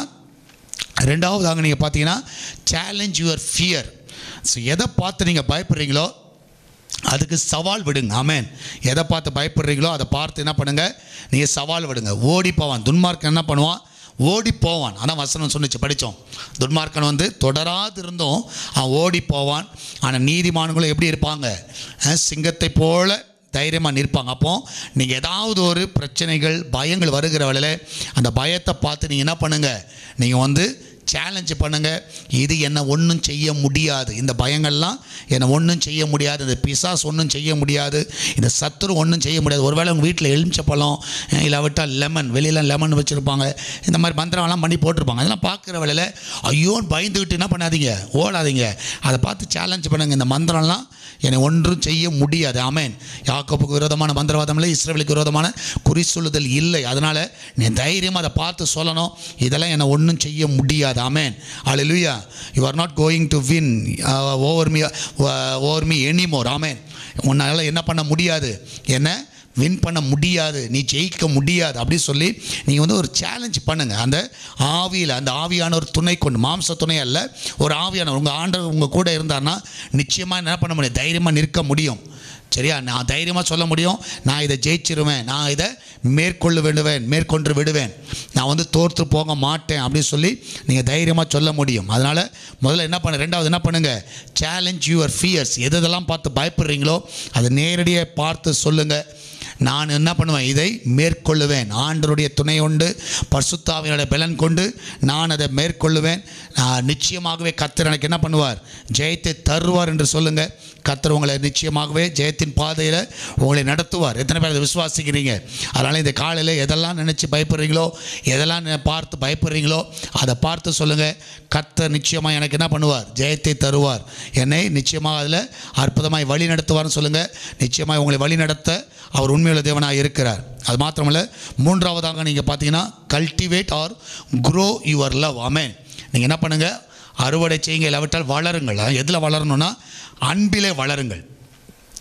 ரெண்டாவதாக நீங்கள் பார்த்தீங்கன்னா சேலஞ்ச் யுவர் ஃபியர் ஸோ எதை பார்த்து நீங்கள் பயப்படுறீங்களோ அதுக்கு சவால் விடுங்க ஆமென் எதை பார்த்து பயப்படுறீங்களோ அதை பார்த்து என்ன பண்ணுங்க நீங்கள் சவால் விடுங்க ஓடி போவான் துன்மார்க்கன் என்ன பண்ணுவான் ஓடி போவான் அதான் வசனம் சொன்னிச்சு படித்தோம் துன்மார்க்கன் வந்து தொடராது இருந்தும் அவன் ஓடி போவான் ஆனால் நீதிமான்களும் எப்படி இருப்பாங்க அஹ், சிங்கத்தை போல தைரியமாக நிற்பாங்க அப்போ நீங்கள் ஏதாவது ஒரு பிரச்சனைகள் பயங்கள் வருகிற வேளையில் அந்த பயத்தை பார்த்து நீங்கள் என்ன பண்ணுங்கள் நீங்கள் வந்து சேலஞ்சு பண்ணுங்கள் இது என்னை ஒன்றும் செய்ய முடியாது இந்த பயங்கள்லாம் என்னை ஒன்றும் செய்ய முடியாது இந்த பிசாஸ் ஒன்றும் செய்ய முடியாது இந்த சத்துரு ஒன்றும் செய்ய முடியாது ஒருவேளை உங்கள் வீட்டில் எலுமிச்சப்பழம் இல்லாவிட்டால் லெமன் வெளியில் லெமன் வச்சுருப்பாங்க இந்த மாதிரி மந்திரம்லாம் பண்ணி போட்டிருப்பாங்க அதெல்லாம் பார்க்குற வேளையில் ஐயோன்னு பயந்துக்கிட்டு என்ன பண்ணாதீங்க ஓடாதீங்க அதை பார்த்து சேலஞ்ச் பண்ணுங்கள் இந்த மந்திரம்லாம் என்னை ஒன்றும் செய்ய முடியாது ஆமென் யாக்கோப்புக்கு விரோதமான மந்திரவாதம் இல்லை இஸ்ரேலுக்கு விரோதமான குறி சொல்லுதல் இல்லை அதனால் நீ தைரியமாக அதை பார்த்து சொல்லணும் இதெல்லாம் என்னை ஒன்றும் செய்ய முடியாது ஆமென் அல்லேலூயா you are not going to win over me over me anymore ஆமென் உன்னால் என்ன பண்ண முடியாது என்ன வின் பண்ண முடியாது நீ ஜெயிக்க முடியாது அப்படி சொல்லி நீங்கள் வந்து ஒரு சேலஞ்ச் பண்ணுங்கள் அந்த ஆவியில் அந்த ஆவியான ஒரு துணை கொண்டு மாம்ச துணை அல்ல ஒரு ஆவியான உங்கள் ஆண்டவர் உங்கள் கூட இருந்தார்னா நிச்சயமாக என்ன பண்ண முடியும் தைரியமாக நிற்க முடியும் சரியா நான் தைரியமாக சொல்ல முடியும் நான் இதை ஜெயிச்சிருவேன் நான் இதை மேற்கொள்ள விடுவேன் மேற்கொண்டு விடுவேன் நான் வந்து தோற்று போக மாட்டேன் அப்படின்னு சொல்லி நீங்கள் தைரியமாக சொல்ல முடியும் அதனால் முதல்ல என்ன பண்ண ரெண்டாவது என்ன பண்ணுங்கள் சேலஞ்ச் யுவர் ஃபியர்ஸ் எது எதெல்லாம் பார்த்து பயப்படுறீங்களோ அதை நேரடியாக பார்த்து சொல்லுங்கள் நான் என்ன பண்ணுவேன் இதை மேற்கொள்ளுவேன் ஆண்டருடைய துணை கொண்டு பரிசுத்தாவியோட பலன் கொண்டு நான் அதை மேற்கொள்ளுவேன் நான் நிச்சயமாகவே கர்த்தர் எனக்கு என்ன பண்ணுவார் ஜெயத்தை தருவார் என்று சொல்லுங்கள் கர்த்தர் உங்களை நிச்சயமாகவே ஜெயத்தின் பாதையில் உங்களை நடத்துவார் எத்தனை பேர் அதை விசுவாசிக்கிறீங்க அதனால் இந்த காலையில் எதெல்லாம் நினச்சி பயப்படுறீங்களோ எதெல்லாம் நி- பார்த்து பயப்படுறீங்களோ அதை பார்த்து சொல்லுங்கள் கர்த்தர் நிச்சயமாக எனக்கு என்ன பண்ணுவார் ஜெயத்தை தருவார் என்னை நிச்சயமாக அதில் அற்புதமாய் வழி நடத்துவார்னு சொல்லுங்கள் நிச்சயமாக உங்களை வழி நடத்த அவர் உண்மையுள்ள தேவனாக இருக்கிறார் அது மாத்திரமல்ல மூன்றாவதாக நீங்கள் பார்த்தீங்கன்னா cultivate or grow your love ஆமென் நீங்கள் என்ன பண்ணுங்கள் அறுவடை செய்யுங்க இல்லாவிட்டால் வளருங்கள் எதில் வளரணும்னா அன்பிலே வளருங்கள்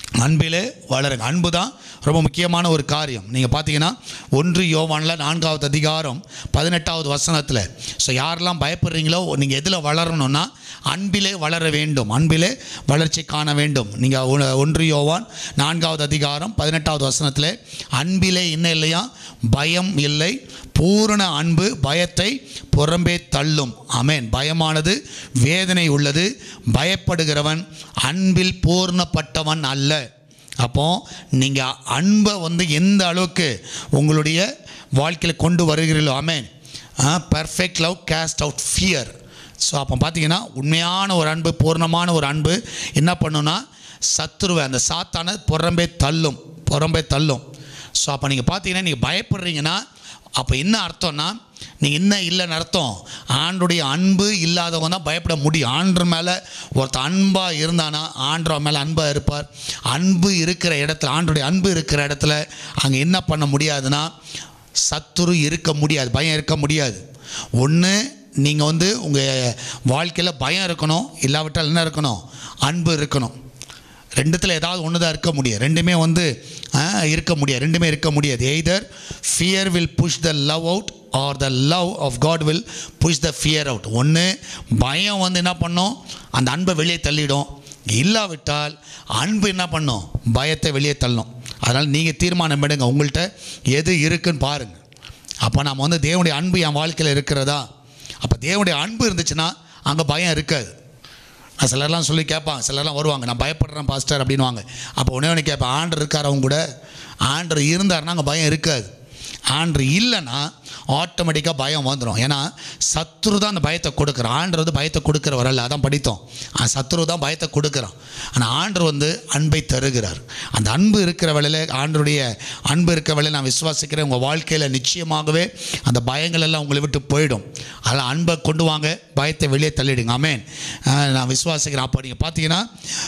அன்பிலே வளருங்க அன்பு தான் ரொம்ப முக்கியமான ஒரு காரியம் நீங்கள் பார்த்தீங்கன்னா ஒன்று யோவானில் நான்காவது அதிகாரம் பதினெட்டாவது வசனத்தில் ஸோ யாரெல்லாம் பயப்படுறீங்களோ நீங்கள் எதில் வளரணும்னா அன்பிலே வளர வேண்டும் அன்பிலே வளர்ச்சி காண வேண்டும் நீங்கள் ஒன்று யோவான் நான்காவது அதிகாரம் பதினெட்டாவது வசனத்தில் அன்பிலே என்ன இல்லையா பயம் இல்லை பூரண அன்பு பயத்தை புறம்பே தள்ளும் அமேன் பயமானது வேதனை உள்ளது பயப்படுகிறவன் அன்பில் பூர்ணப்பட்டவன் அல்ல அப்போ நீங்கள் அன்பை வந்து எந்த அளவுக்கு உங்களுடைய வாழ்க்கையில் கொண்டு வருகிறீர்களோ அமேன் perfect love cast out fear so அப்போ பார்த்தீங்கன்னா உண்மையான ஒரு அன்பு பூர்ணமான ஒரு அன்பு என்ன பண்ணுன்னா சத்துருவை அந்த சாத்தான புறம்பே தள்ளும் புறம்பே தள்ளும் ஸோ அப்போ நீங்கள் பார்த்தீங்கன்னா நீங்கள் பயப்படுறீங்கன்னா அப்போ என்ன அர்த்தம்னா நீங்கள் என்ன இல்லைன்னு அர்த்தம் ஆண்டுடைய அன்பு இல்லாதவங்க தான் பயப்பட முடியும் ஆண்டு மேலே ஒருத்தர் அன்பாக இருந்தானா ஆண்டவர் மேலே அன்பாக இருப்பார் அன்பு இருக்கிற இடத்துல ஆண்டுடைய அன்பு இருக்கிற இடத்துல அங்கே என்ன பண்ண முடியாதுன்னா சத்துரு இருக்க முடியாது பயம் இருக்க முடியாது ஒன்று நீங்கள் வந்து உங்கள் வாழ்க்கையில் பயம் இருக்கணும் இல்லாவிட்டால் என்ன இருக்கணும் அன்பு இருக்கணும் ரெண்டுத்தில் ஏதாவது ஒன்று தான் இருக்க முடியும் ரெண்டுமே வந்து ஆ, இருக்க முடியாது ரெண்டுமே இருக்க முடியாது either fear will push the love out or the love of God will push the fear out ஒன்று பயம் வந்து என்ன பண்ணும் அந்த அன்பை வெளியே தள்ளிடும் இல்லாவிட்டால் அன்பு என்ன பண்ணும் பயத்தை வெளியே தள்ளும் அதனால் நீங்கள் தீர்மானம் எடுங்க உங்கள்கிட்ட எது இருக்குன்னு பாருங்கள் அப்போ நம்ம வந்து தேவனுடைய அன்பு என் வாழ்க்கையில் இருக்கிறதா அப்போ தேவனுடைய அன்பு இருந்துச்சுன்னா அங்கே பயம் இருக்காது நான் சிலர்லாம் சொல்லி கேட்பாங்க சிலர்லாம் வருவாங்க நான் பயப்படுறேன் பாஸ்டர் அப்படின்வாங்க அப்போ உடனே ஒன்று கேட்பேன் ஆண்டர் இருக்கார் அவங்க கூட ஆண்டர் இருந்தாருன்னா அங்கே பயம் இருக்காது ஆண்டர் இல்லைன்னா ஆட்டோமேட்டிக்காக பயம் வந்துடும் ஏன்னா சத்ரு தான் அந்த பயத்தை கொடுக்குறான் ஆண்டர் வந்து பயத்தை கொடுக்குறவர் அல்ல அதான் படித்தோம் ஆ, சத்ரு தான் பயத்தை கொடுக்குறான் ஆனால் ஆண்டர் வந்து அன்பை தருகிறார் அந்த அன்பு இருக்கிற வேளையில் ஆண்டருடைய அன்பு இருக்கிற வேளையில் நான் விசுவாசிக்கிறேன் உங்கள் வாழ்க்கையில் நிச்சயமாகவே அந்த பயங்கள் எல்லாம் உங்களை விட்டு போயிடும் அதில் அன்பை கொண்டு வாங்க பயத்தை வெளியே தள்ளிடுங்க ஆமேன் ஆஹ் நான் விசுவாசிக்கிறேன் அப்போ நீங்கள் பார்த்தீங்கன்னா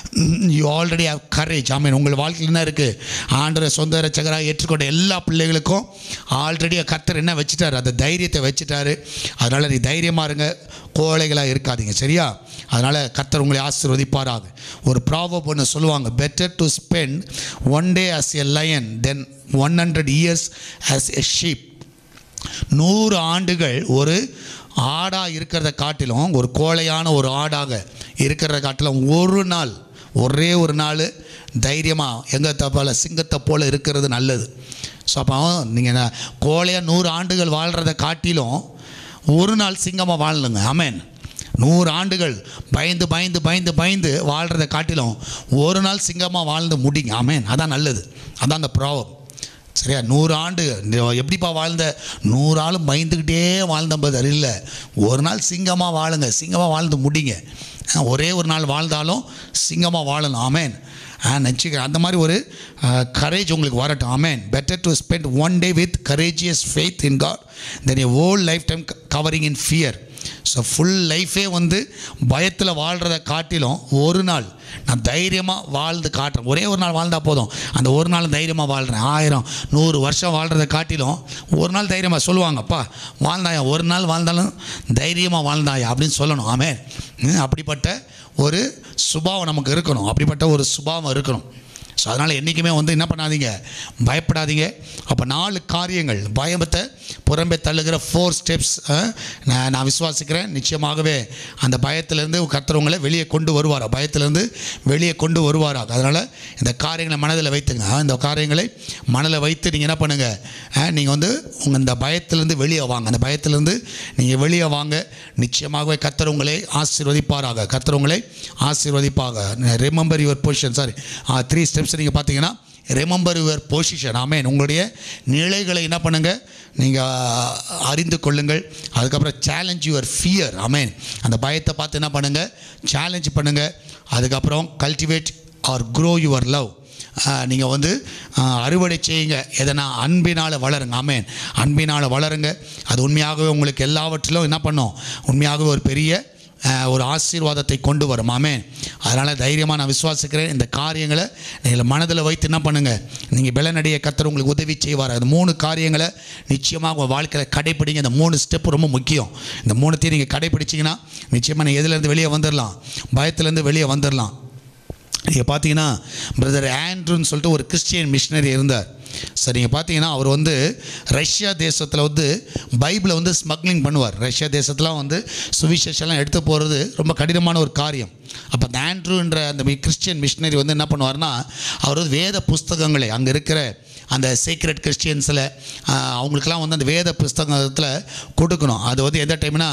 யூ ஆல்ரெடி ஹவ் கரேஜ் ஆமேன் உங்கள் வாழ்க்கையில் என்ன இருக்குது ஆண்டரை சொந்த ரச்சகராக ஏற்றுக்கொண்ட எல்லா பிள்ளைகளுக்கும் ஆல்ரெடி கர்த்தர் என்ன வச்சுட்டாரு அந்த தைரியத்தை வச்சுட்டாரு அதனால் நீ தைரியமாக இருங்க கோழைகளாக இருக்காதீங்க சரியா அதனால் கர்த்தர் உங்களை ஆசீர்வதிப்பாராக ஒரு ப்ராவப் ஒன்று சொல்லுவாங்க better to spend one day as a lion then one hundred years as a sheep நூறு ஆண்டுகள் ஒரு ஆடாக இருக்கிறத காட்டிலும் ஒரு கோழையான ஒரு ஆடாக இருக்கிறத காட்டிலும் ஒரு நாள் ஒரே ஒரு நாள் தைரியமாக எங்கே தப்பால சிங்கத்தை போல் இருக்கிறது நல்லது ஸோ அப்போ நீங்கள் கோழையாக நூறு ஆண்டுகள் வாழ்கிறத காட்டிலும் ஒரு நாள் சிங்கமாக வாழணுங்க ஆமென் நூறு ஆண்டுகள் பயந்து பயந்து பயந்து பயந்து வாழ்கிறத காட்டிலும் ஒரு நாள் சிங்கமாக வாழ்ந்து முடிங்க ஆமென் அதான் நல்லது அதான் அந்த ப்ராப்ளம் சரியா நூறு ஆண்டு நீ எப்படிப்பா வாழ்ந்த நூறு ஆளும் பயந்துக்கிட்டே வாழ்ந்த பதில் இல்லை ஒரு நாள் சிங்கமாக வாழுங்க சிங்கமாக வாழ்ந்து முடிங்க அஹ் ஒரே ஒரு நாள் வாழ்ந்தாலும் சிங்கமாக வாழணும் ஆமேன் நினச்சிக்கிறேன் அந்த மாதிரி ஒரு கரேஜ் உங்களுக்கு வரட்டும் ஆமேன் better to spend one day with courageous faith in God then a old lifetime cowering in fear so full லைஃபே வந்து பயத்தில் வாழ்கிறத காட்டிலும் ஒரு நாள் நான் தைரியமாக வாழ்ந்து காட்டுறேன் ஒரே ஒரு நாள் வாழ்ந்தால் போதும் அந்த ஒரு நாள் தைரியமாக வாழ்கிறேன் ஆயிரம் நூறு வருஷம் வாழ்கிறத காட்டிலும் ஒரு நாள் தைரியமாக சொல்லுவாங்கப்பா வாழ்ந்தாயா ஒரு நாள் வாழ்ந்தாலும் தைரியமாக வாழ்ந்தாயா அப்படின்னு சொல்லணும் ஆமே அப்படிப்பட்ட ஒரு சுபாவம் நமக்கு இருக்கணும் அப்படிப்பட்ட ஒரு சுபாவம் இருக்கணும் ஸோ அதனால் என்றைக்குமே வந்து என்ன பண்ணாதீங்க பயப்படாதீங்க அப்போ நாலு காரியங்கள் பயத்தை புறம்பே தள்ளுகிற ஃபோர் ஸ்டெப்ஸ் நான் நான் விசுவாசிக்கிறேன் நிச்சயமாகவே அந்த பயத்திலேருந்து கர்த்தர் வெளியே கொண்டு வருவாரா பயத்திலேருந்து வெளியே கொண்டு வருவாராக அதனால் இந்த காரியங்களை மனதில் வைத்துங்க ஆ, இந்த காரியங்களை மனதில் வைத்து நீங்கள் என்ன பண்ணுங்கள் நீங்கள் வந்து உங்கள் இந்த பயத்திலேருந்து வெளியே வாங்க அந்த பயத்திலேருந்து நீங்கள் வெளியே வாங்க நிச்சயமாகவே கர்த்தர் உங்களை ஆசீர்வதிப்பாராக கர்த்தர் உங்களை ஆசீர்வதிப்பாக remember your position sorry three steps நீங்கள் பார்த்தீங்கன்னா ரிமெம்பர் யுவர் பொசிஷன் ஆமேன் உங்களுடைய நிலைகளை என்ன பண்ணுங்கள் நீங்கள் அறிந்து கொள்ளுங்கள் அதுக்கப்புறம் சேலஞ்ச் யுவர் ஃபியர் ஆமேன் அந்த பயத்தை பார்த்து என்ன பண்ணுங்கள் சேலஞ்ச் பண்ணுங்கள் அதுக்கப்புறம் cultivate or grow your love நீங்கள் வந்து ஆஹ், அறுவடை செய்யுங்க எதனா அன்பினால் வளருங்க ஆமேன் அன்பினால் வளருங்க அது உண்மையாகவே உங்களுக்கு எல்லாவற்றிலும் என்ன பண்ணும் உண்மையாகவே ஒரு பெரிய ஆஹ், ஒரு ஆசீர்வாதத்தை கொண்டு வரும் ஆமேன் அதனால் தைரியமாக நான் விசுவாசிக்கிறேன் இந்த காரியங்களை நீங்கள் மனதில் வைத்து என்ன பண்ணுங்கள் நீங்கள் பலனடைய கத்தர் உங்களுக்கு உதவி செய்வார் அந்த மூணு காரியங்களை நிச்சயமாக உங்கள் வாழ்க்கையில் கடைப்பிடிங்க இந்த மூணு ஸ்டெப் ரொம்ப முக்கியம் இந்த மூணுத்தையும் நீங்கள் கடைப்பிடிச்சிங்கன்னா நிச்சயமாக நீங்கள் எதுலேருந்து வெளியே வந்துடலாம் பயத்துலேருந்து வெளியே வந்துடலாம் நீங்கள் பார்த்தீங்கன்னா பிரதர் ஆண்ட்ரூன்னு சொல்லிட்டு ஒரு கிறிஸ்டியன் மிஷினரி இருந்தார் சரி நீங்கள் பார்த்தீங்கன்னா அவர் வந்து ரஷ்யா தேசத்தில் வந்து பைபிளை வந்து ஸ்மக்லிங் பண்ணுவார் ரஷ்யா தேசத்துலாம் வந்து சுவிசேஷம்லாம் எடுத்து போகிறது ரொம்ப கடினமான ஒரு காரியம் அப்போ அந்த ஆண்ட்ரூன்ற அந்த கிறிஸ்டியன் மிஷினரி வந்து என்ன பண்ணுவார்னா அவர் வந்து வேத புஸ்தகங்களை அங்கே இருக்கிற அந்த சீக்ரெட் கிறிஸ்டியன்ஸில் அவங்களுக்கெல்லாம் வந்து அந்த வேத புஸ்தகத்தில் கொடுக்கணும் அது வந்து எந்த டைம்னா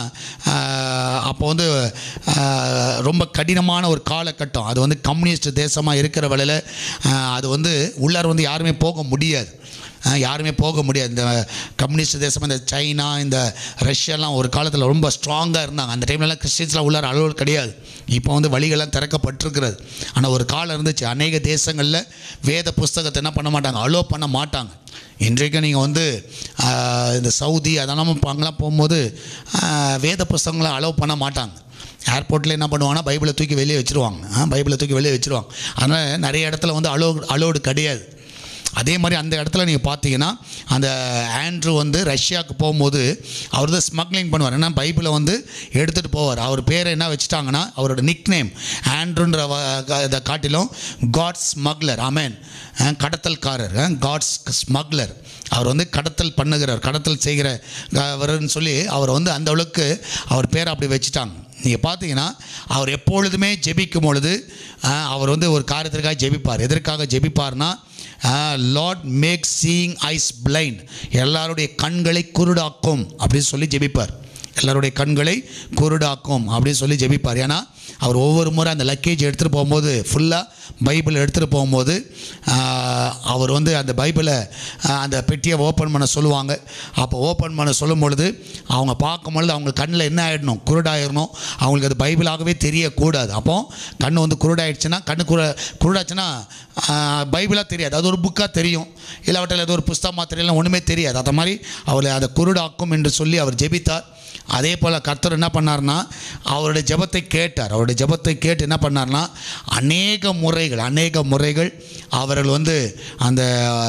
அப்போ வந்து ஆஹ், ரொம்ப கடினமான ஒரு காலகட்டம் அது வந்து கம்யூனிஸ்ட் தேசமாக இருக்கிற வேளையில் ஆஹ், அது வந்து உள்ளார வந்து யாருமே போக முடியாது ஆஹ், யாருமே போக முடியாது இந்த கம்யூனிஸ்ட் தேசம் இந்த சைனா இந்த ரஷ்யாலாம் ஒரு காலத்தில் ரொம்ப ஸ்ட்ராங்காக இருந்தாங்க அந்த டைம்லலாம் கிறிஸ்டின்ஸ்லாம் உள்ளார அளவு கிடையாது இப்போ வந்து வழிகள்லாம் திறக்கப்பட்டிருக்கிறது ஆனால் ஒரு காலம் இருந்துச்சு அநேக தேசங்களில் வேத புஸ்தகத்தை என்ன பண்ண மாட்டாங்க அலோ பண்ண மாட்டாங்க இன்றைக்கு நீங்கள் வந்து ஆஹ், இந்த சவுதி அதெல்லாம் இப்போ அங்கெல்லாம் போகும்போது ஆஹ், வேத புஸ்தகங்களை அலோவ் பண்ண மாட்டாங்க ஏர்போர்ட்டில் என்ன பண்ணுவாங்கன்னா பைபிளை தூக்கி வெளியே வச்சுருவாங்க ஆ, பைபிளை தூக்கி வெளியே வச்சுருவாங்க அதனால் நிறைய இடத்துல வந்து அலோ அலோடு கிடையாது அதே மாதிரி அந்த இடத்துல நீங்கள் பார்த்தீங்கன்னா அந்த ஆண்ட்ரூ வந்து ரஷ்யாவுக்கு போகும்போது அவர் தான் ஸ்மக்லிங் பண்ணுவார் ஏன்னா பைபிளை வந்து எடுத்துகிட்டு போவார் அவர் பேரை என்ன வச்சுட்டாங்கன்னா அவரோட நிக் நேம் ஆண்ட்ரூன்ற வ- க- இதை காட்டிலும் காட் ஸ்மக்லர் அமேன் கடத்தல்காரர் காட்ஸ் ஸ்மக்லர் அவர் வந்து கடத்தல் பண்ணுகிறார் கடத்தல் செய்கிற அவர்னு சொல்லி அவர் வந்து அந்த அளவுக்கு அவர் பேரை அப்படி வச்சுட்டாங்க நீங்கள் பார்த்தீங்கன்னா அவர் எப்பொழுதுமே ஜெபிக்கும் பொழுது ஆஹ், அவர் வந்து ஒரு காரியத்திற்காக ஜெபிப்பார் எதற்காக ஜெபிப்பார்னா Lord make seeing eyes blind எல்லாருடைய கண்களை குருடாக்கும் அப்படின்னு சொல்லி ஜெபிப்பார் எல்லாருடைய கண்களை குருடாக்கும் அப்படின்னு சொல்லி ஜெபிப்பார் ஏன்னா அவர் ஒவ்வொரு முறை அந்த லக்கேஜ் எடுத்துகிட்டு போகும்போது ஃபுல்லாக பைபிள் எடுத்துகிட்டு போகும்போது ஆஹ், அவர் வந்து அந்த பைபிளை ஆஹ், அந்த பெட்டியை ஓப்பன் பண்ண சொல்லுவாங்க அப்போ ஓப்பன் பண்ண சொல்லும் பொழுது அவங்க பார்க்கும்பொழுது அவங்க கண்ணில் என்ன ஆகிடணும் குருடாயிடணும் அவங்களுக்கு அது பைபிளாகவே தெரியக்கூடாது அப்போ கண் வந்து குருடாயிடுச்சுன்னா கண்ணு குரு குருடாச்சுன்னா பைபிளாக தெரியாது அது ஒரு புக்காக தெரியும் இல்லாவற்றில் ஏதோ ஒரு புஸ்தகமாக தெரியல ஒன்றுமே தெரியாது அந்த மாதிரி அவளை அதை குருடாக்கும் என்று சொல்லி அவர் ஜெபித்தார் அதே போல் கர்த்தர் என்ன பண்ணார்னா அவருடைய ஜெபத்தை கேட்டார் அவருடைய ஜெபத்தை கேட்டு என்ன பண்ணார்னா அநேக முறைகள் அநேக முறைகள் அவர்கள் வந்து அந்த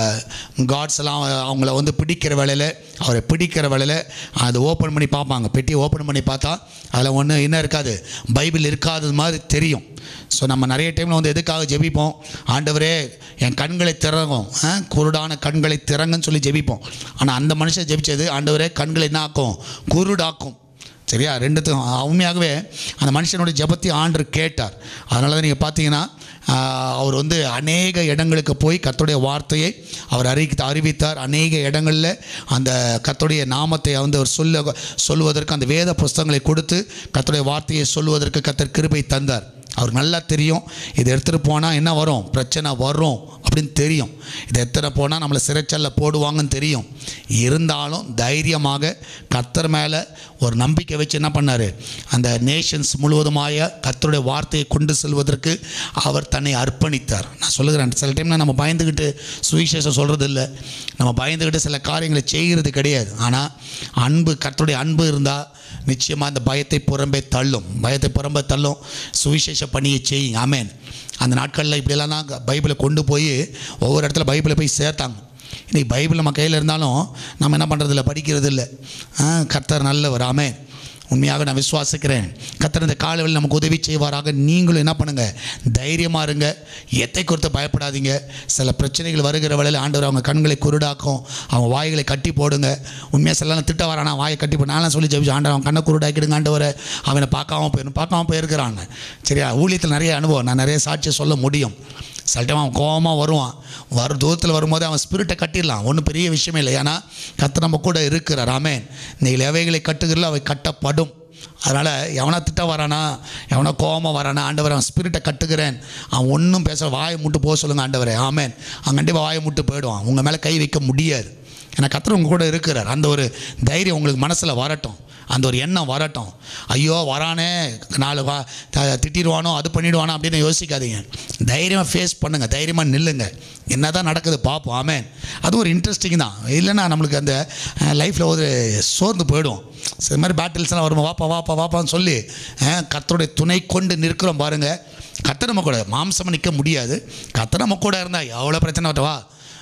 காட்ஸ் எல்லாம் அவங்கள வந்து பிடிக்கிற வேலையில் அவரை பிடிக்கிற வேலையில் அது ஓப்பன் பண்ணி பார்ப்பாங்க பெட்டியை ஓப்பன் பண்ணி பார்த்தா அதில் ஒன்று என்ன இருக்காது பைபிள் இருக்காதது மாதிரி தெரியும் ஸோ நம்ம நிறைய டைமில் வந்து எதுக்காக ஜெபிப்போம் ஆண்டவரே என் கண்களை திறங்கும் ஆ, குருடான கண்களை திறங்குன்னு சொல்லி ஜெபிப்போம் ஆனால் அந்த மனுஷன் ஜெபிச்சது ஆண்டவரே கண்களை என்ன ஆக்கும் குருடாக்கும் சரியா ரெண்டுத்துக்கும் உண்மையாகவே அந்த மனுஷனுடைய ஜெபத்தை ஆண்டு கேட்டார் அதனால தான் நீங்கள் பார்த்தீங்கன்னா ஆஹ், அவர் வந்து அநேக இடங்களுக்கு போய் கர்த்தருடைய வார்த்தையை அவர் அறிவித்து அறிவித்தார் அநேக இடங்களில் அந்த கர்த்தருடைய நாமத்தை வந்து அவர் சொல்ல சொல்வதற்கு அந்த வேத புஸ்தகங்களை கொடுத்து கர்த்தருடைய வார்த்தையை சொல்வதற்கு கர்த்தர் கிருபை தந்தார் அவருக்கு நல்லா தெரியும் இதை எடுத்துகிட்டு போனால் என்ன வரும் பிரச்சனை வரும் அப்படின்னு தெரியும் இதை எடுத்துகிட்டு போனால் நம்மளை சிறைச்சலில் போடுவாங்கன்னு தெரியும் இருந்தாலும் தைரியமாக கர்த்தர் மேலே ஒரு நம்பிக்கை வச்சு என்ன பண்ணார் அந்த நேஷன்ஸ் முழுவதுமாய கர்த்தருடைய வார்த்தையை கொண்டு செல்வதற்கு அவர் தன்னை அர்ப்பணித்தார் நான் சொல்லுகிறேன் சில டைம்ல நம்ம பயந்துக்கிட்டு சுவிசேஷம் சொல்கிறது இல்லை நம்ம பயந்துக்கிட்டு சில காரியங்களை செய்கிறது கிடையாது ஆனால் அன்பு கர்த்தருடைய அன்பு இருந்தால் நிச்சயமாக அந்த பயத்தை புறம்பே தள்ளும் பயத்தை புறம்பே தள்ளும் சுவிசேஷ பணியை செய்யுங்க ஆமென் அந்த நாட்களில் இப்படியெல்லாம் தான் பைபிளை கொண்டு போய் ஒவ்வொரு இடத்துல பைபிளை போய் சேர்த்தாங்க இன்றைக்கி பைபிள் நம்ம கையில் இருந்தாலும் நம்ம என்ன பண்ணுறதில்ல படிக்கிறது இல்லை ஆ, கர்த்தர் நல்லவர் ஆமென் உண்மையாக நான் விசுவாசிக்கிறேன் கர்த்தர் இந்த காலவில் நமக்கு உதவி செய்வாராக நீங்களும் என்ன பண்ணுங்கள் தைரியமாக இருங்க எத்தை குறித்து பயப்படாதீங்க சில பிரச்சனைகள் வருகிற வேளையில் ஆண்டவர் அவங்க கண்களை குருடாக்கும் அவங்க வாய்களை கட்டி போடுங்க உண்மையாக சில திட்ட வரானா வாயை கட்டி போடு நான்லாம் சொல்லி ஜெபிச்சு ஆண்டவர் அவன் கண்ணை குருடாக்கிடுங்க ஆண்டவரை அவனை பார்க்காம போயிடும் பார்க்காம போயிருக்கிறாங்க சரியா ஊழியத்தில் நிறைய அனுபவம் நான் நிறைய சாட்சியை சொல்ல முடியும் சில டைம் அவன் கோபமாக வருவான் வர தூரத்தில் வரும்போது அவன் ஸ்பிரிட்டை கட்டிடலாம் ஒன்றும் பெரிய விஷயமே இல்லை ஏன்னா கத்த நம்ம கூட இருக்கிறார் ஆமென் நீங்கள் எவைகளை கட்டுகிறீர்களோ அவை கட்டப்படும் அதனால் எவனா திட்ட வரானா எவனா கோபமாக வரானா ஆண்டவர் அவன் ஸ்பிரிட்டை கட்டுகிறேன் அவன் ஒன்றும் பேச வாயை முட்டு போக சொல்லுங்கள் ஆண்டவரே ஆமென் அவன் கண்டிப்பாக வாயை முட்டு போயிடுவான் உங்கள் மேலே கை வைக்க முடியாது ஏன்னா கத்தர் உங்க கூட இருக்கிறார் அந்த ஒரு தைரியம் உங்களுக்கு மனசில் வரட்டும் அந்த ஒரு எண்ணம் வரட்டும் ஐயோ வரானே நாலு வா த- திட்டிடுவானோ அது பண்ணிடுவானோ அப்படின்னு யோசிக்காதீங்க தைரியமாக ஃபேஸ் பண்ணுங்கள் தைரியமாக நில்லுங்க என்ன தான் நடக்குது பார்ப்போம் ஆமென் அது ஒரு இன்ட்ரெஸ்டிங் தான் இல்லைன்னா நம்மளுக்கு அந்த லைஃப்பில் ஒரு சோர்ந்து போயிடும் சில மாதிரி பேட்டில்ஸ்லாம் வருமா வாப்பா வாப்பா வாப்பான்னு சொல்லி அஹ், கர்த்தருடைய துணை கொண்டு நிற்கிறோம் பாருங்கள் கர்த்தர் நம்ம கூட மாம்சமாக நிற்க முடியாது கர்த்தர் நம்ம கூட இருந்தால் எவ்வளோ பிரச்சனை வரட்டும் வா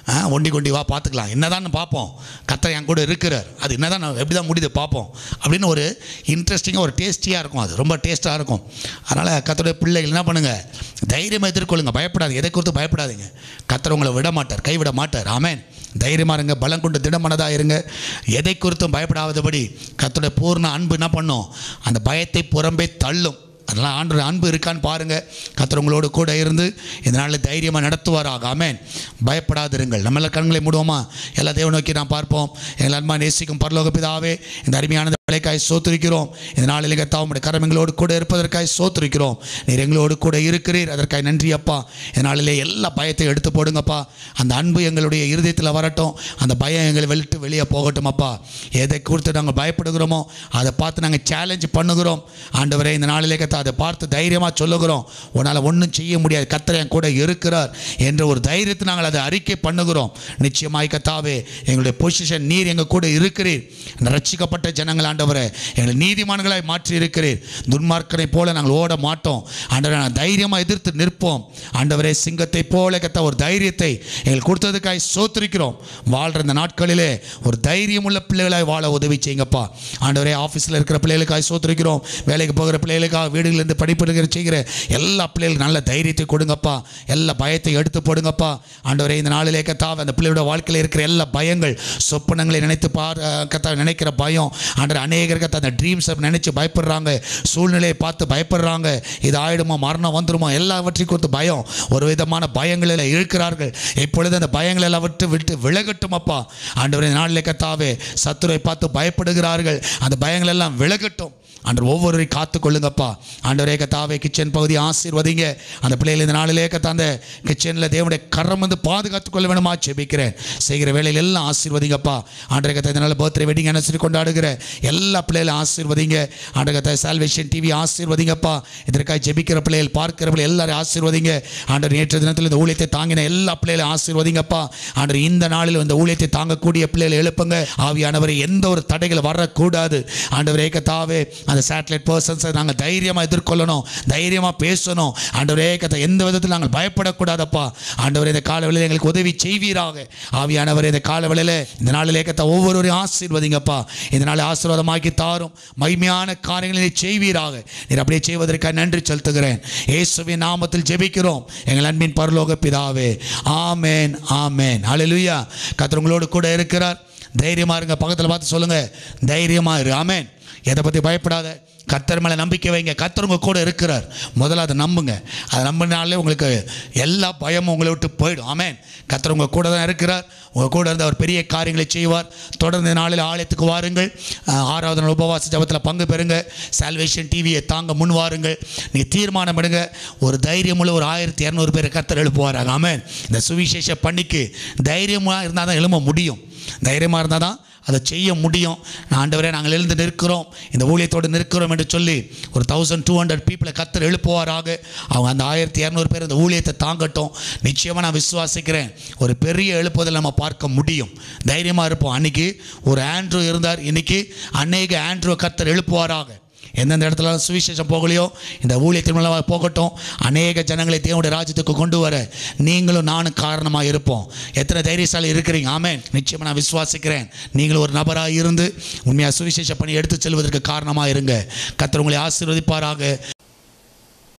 ஆ, ஒண்டி கொண்டி வா பார்த்துக்கலாம் என்னதான் பார்ப்போம் கத்தர் என் கூட இருக்கிறார் அது என்னதான் நான் எப்படி தான் முடியுது பார்ப்போம் அப்படின்னு ஒரு இன்ட்ரெஸ்டிங்காக ஒரு டேஸ்டியாக இருக்கும் அது ரொம்ப டேஸ்ட்டாக இருக்கும் அதனால் கத்தருடைய பிள்ளைகள் என்ன பண்ணுங்கள் தைரியமாக எதிர்கொள்ளுங்க பயப்படாதீங்க எதை குறித்து பயப்படாதீங்க கத்தர் உங்களை விட மாட்டார் கைவிட மாட்டார் ஆமென் தைரியமாக இருங்க பலம் கொண்டு திடமனதாக இருங்க எதை குறித்தும் பயப்படாதபடி கத்தருடைய பூர்ண அன்பு என்ன பண்ணும் அந்த பயத்தை புறம்பே தள்ளும் அதனால் ஆண்டு அன்பு இருக்கான்னு பாருங்கள் கத்தர் உங்களோடு கூட இருந்து இந்த நாளில் தைரியமாக நடத்துவாராக ஆமென் பயப்படாதிருங்கள் நம்ம எல்லாம் கண்களை மூடுவோமா எல்லா தேவ நோக்கி நாம் பார்ப்போம் எங்கள் அன்பா நேசிக்கும் பரலோக பிதாவே இந்த அருமையான வேலைக்காய் சோத்திருக்கிறோம் இந்த நாளில் கத்தா உங்களுடைய கரம் எங்களோடு கூட இருப்பதற்காய் சோத்திருக்கிறோம் நீர் எங்களோடு கூட இருக்கிறீர் அதற்காக நன்றி அப்பா இந்த நாளிலே எல்லா பயத்தை எடுத்து போடுங்கப்பா அந்த அன்பு எங்களுடைய இருதயத்தில் வரட்டும் அந்த பயம் எங்களை வெளிட்டு வெளியே போகட்டும் அப்பா எதை குறித்து நாங்கள் பயப்படுகிறோமோ அதை பார்த்து நாங்கள் சேலஞ்ச் பண்ணுகிறோம் ஆண்டவரே இந்த நாளிலே கத்தா அதை பார்த்து தைரியமாக சொல்லுகிறோம் உன்னால் ஒன்றும் செய்ய முடியாது கத்தர் என் கூட இருக்கிறார் என்ற ஒரு தைரியத்தை நாங்கள் அதை அறிக்கை பண்ணுகிறோம் நிச்சயமாய் கத்தாவே எங்களுடைய பொசிஷன் நீர் எங்கள் கூட இருக்கிறீர் இந்த ரட்சிக்கப்பட்ட ஜனங்கள் ஆண்டவரே எங்களை நீதிமான்களாய் மாற்றி இருக்கிறீர் துன்மார்க்கனை போல நாங்கள் ஓட மாட்டோம் ஆண்டவரே நாங்கள் தைரியமாக எதிர்த்து நிற்போம் ஆண்டவரே சிங்கத்தை போல கத்த ஒரு தைரியத்தை எங்களுக்கு கொடுத்ததுக்காய் சோத்திருக்கிறோம் வாழ்கிற இந்த நாட்களிலே ஒரு தைரியம் உள்ள பிள்ளைகளாய் வாழ உதவி செய்யுங்கப்பா ஆண்டவரே ஆஃபீஸில் இருக்கிற பிள்ளைகளுக்காய் சோத்திருக்கிறோம் வேலைக்கு போகிற பிள்ளைகளுக்காக வீடுகளிலிருந்து படிப்பெடுக்கிற செய்கிற எல்லா பிள்ளைகளுக்கும் நல்ல தைரியத்தை கொடுங்கப்பா எல்லா பயத்தை எடுத்து போடுங்கப்பா ஆண்டவரே இந்த நாளிலே கத்தாவை அந்த பிள்ளையோட வாழ்க்கையில் இருக்கிற எல்லா பயங்கள் சொப்பனங்களை நினைத்து பார் கத்தா நினைக்கிற பயம் ஆண்டவர் அநேகர் கத்தா அந்த ட்ரீம்ஸை நினைச்சு பயப்படுறாங்க சூழ்நிலையை பார்த்து பயப்படுறாங்க இது ஆயிடுமா மரணம் வந்துருமா எல்லாவற்றையும் குறித்து பயம் ஒரு விதமான பயங்களில் இருக்கிறார்கள் இப்பொழுது அந்த பயங்கள் எல்லாம் விட்டு விட்டு விலகட்டும் அப்பா ஆண்டவரே இந்த நாளிலே கத்தாவே சத்துரை பார்த்து பயப்படுகிறார்கள் அந்த பயங்கள் எல்லாம் விலகட்டும் ஆண்டவர் ஒவ்வொருவரையும் காத்து கொள்ளுங்கப்பா ஆண்டவரே கத்தாவே கிச்சன் பகுதி ஆசீர்வதிங்க அந்த பிள்ளைகள் இந்த நாளிலே கத்தா அந்த கிச்சனில் தேவனுடைய கரம் வந்து பாதுகாத்து கொள்ள வேணுமா ஜெபிக்கிறேன் செய்கிற வேலையில் எல்லாம் ஆசீர்வதிங்கப்பா ஆண்டரை கத்தா இதனால் பர்த்டே வெட்டிங் அனுசரி கொண்டாடுகிற எல்லா பிள்ளைகளும் ஆசீர்வதிங்க ஆண்டரை கத்தா சால்வேஷன் டிவி ஆசீர்வதிங்கப்பா இதற்காக ஜெபிக்கிற பிள்ளைகள் பார்க்கிற பிள்ளை எல்லாரும் ஆசீர்வதிங்க ஆண்டர் நேற்று தினத்தில் இந்த ஊழியத்தை தாங்கின எல்லா பிள்ளைகளும் ஆசீர்வதிங்கப்பா ஆண்டர் இந்த நாளில் இந்த ஊழியத்தை தாங்கக்கூடிய பிள்ளைகளை எழுப்புங்க ஆவியானவரை எந்த ஒரு தடைகள் வரக்கூடாது ஆண்டவரே கத்தாவே அந்த சேட்டலைட் பர்சன்ஸை நாங்கள் தைரியமாக எதிர்கொள்ளணும் தைரியமாக பேசணும் ஆண்டவரே கத்த எந்த விதத்தில் நாங்கள் பயப்படக்கூடாதப்பா ஆண்டவரே இந்த காலவெளியில் எங்களுக்கு உதவி செய்வீராக ஆவியானவரே இந்த காலவெளியில் இந்த நாளிலே கத்த ஒவ்வொருவரையும் ஆசீர்வதிங்கப்பா இந்த நாளை ஆசீர்வாதமாக்கி தாரும் மகிமையான காரியங்களை செய்வீராக நீர் அப்படியே செய்வதற்காக நன்றி செலுத்துகிறேன் இயேசுவின் நாமத்தில் ஜெபிக்கிறோம் எங்கள் அன்பின் பரலோக பிதாவே ஆமேன் ஆமேன் ஹalleluya கர்த்தர் உங்களோடு கூட இருக்கிறார் தைரியமா இருங்க பக்கத்தில் பார்த்து சொல்லுங்க தைரியமா இரு ஆமேன் எதை பற்றி பயப்படாத கர்த்தர் மேலே நம்பிக்கை வைங்க கர்த்தர் உங்க கூட இருக்கிறார் முதல்ல அதை நம்புங்க அதை நம்பினாலே உங்களுக்கு எல்லா பயமும் உங்களை விட்டு போயிடும் ஆமேன் கர்த்தர் உங்க கூட தான் இருக்கிறார் உங்கள் கூட இருந்து அவர் பெரிய காரியங்களை செய்வார் தொடர்ந்து இந்த நாளில் ஆலயத்துக்கு வாருங்கள் ஆஹ், ஆறாவது நாள் உபவாச ஜபத்தில் பங்கு பெறுங்க சால்வேஷன் டிவியை தாங்க முன் வாருங்கள் நீ தீர்மானம் எடுங்க ஒரு தைரியமுள்ள ஒரு ஆயிரத்தி இரநூறு பேர் கர்த்தர் எழுப்புவாராங்க ஆமேன் இந்த சுவிசேஷ பணிக்கு தைரியமாக இருந்தால் தான் எழும்ப முடியும் தைரியமாக இருந்தால் தான் அதை செய்ய முடியும் நான் ஆண்டவரே நாங்கள் எழுந்து நிற்கிறோம் இந்த ஊழியத்தோடு நிற்கிறோம் என்று சொல்லி ஒரு தௌசண்ட் டூ ஹண்ட்ரட் பீப்புளை கத்தர் எழுப்புவாராக அவங்க அந்த ஆயிரத்தி இரநூறு பேர் இந்த ஊழியத்தை தாங்கட்டும் நிச்சயமாக நான் விசுவாசிக்கிறேன் ஒரு பெரிய எழுப்புதல் நம்ம பார்க்க முடியும் தைரியமாக இருப்போம் அன்னைக்கு ஒரு ஆண்ட்ரூ இருந்தார் இன்னைக்கு அநேக ஆண்ட்ரூ கத்தர் எழுப்புவாராக எந்தெந்த இடத்துல சுவிசேஷம் போகலையோ இந்த ஊழியத்தின் மூலமாக போகட்டும் அநேக ஜனங்களை தேவனுடைய ராஜ்யத்துக்கு கொண்டு வர நீங்களும் நானும் காரணமாக இருப்போம் எத்தனை தைரியசாலி இருக்கிறீங்க ஆமென் நிச்சயமாக நான் விசுவாசிக்கிறேன் நீங்களும் ஒரு நபராக இருந்து உண்மையாக சுவிசேஷ பணி எடுத்து செல்வதற்கு காரணமாக இருங்க கர்த்தர் உங்களை ஆசீர்வதிப்பாராக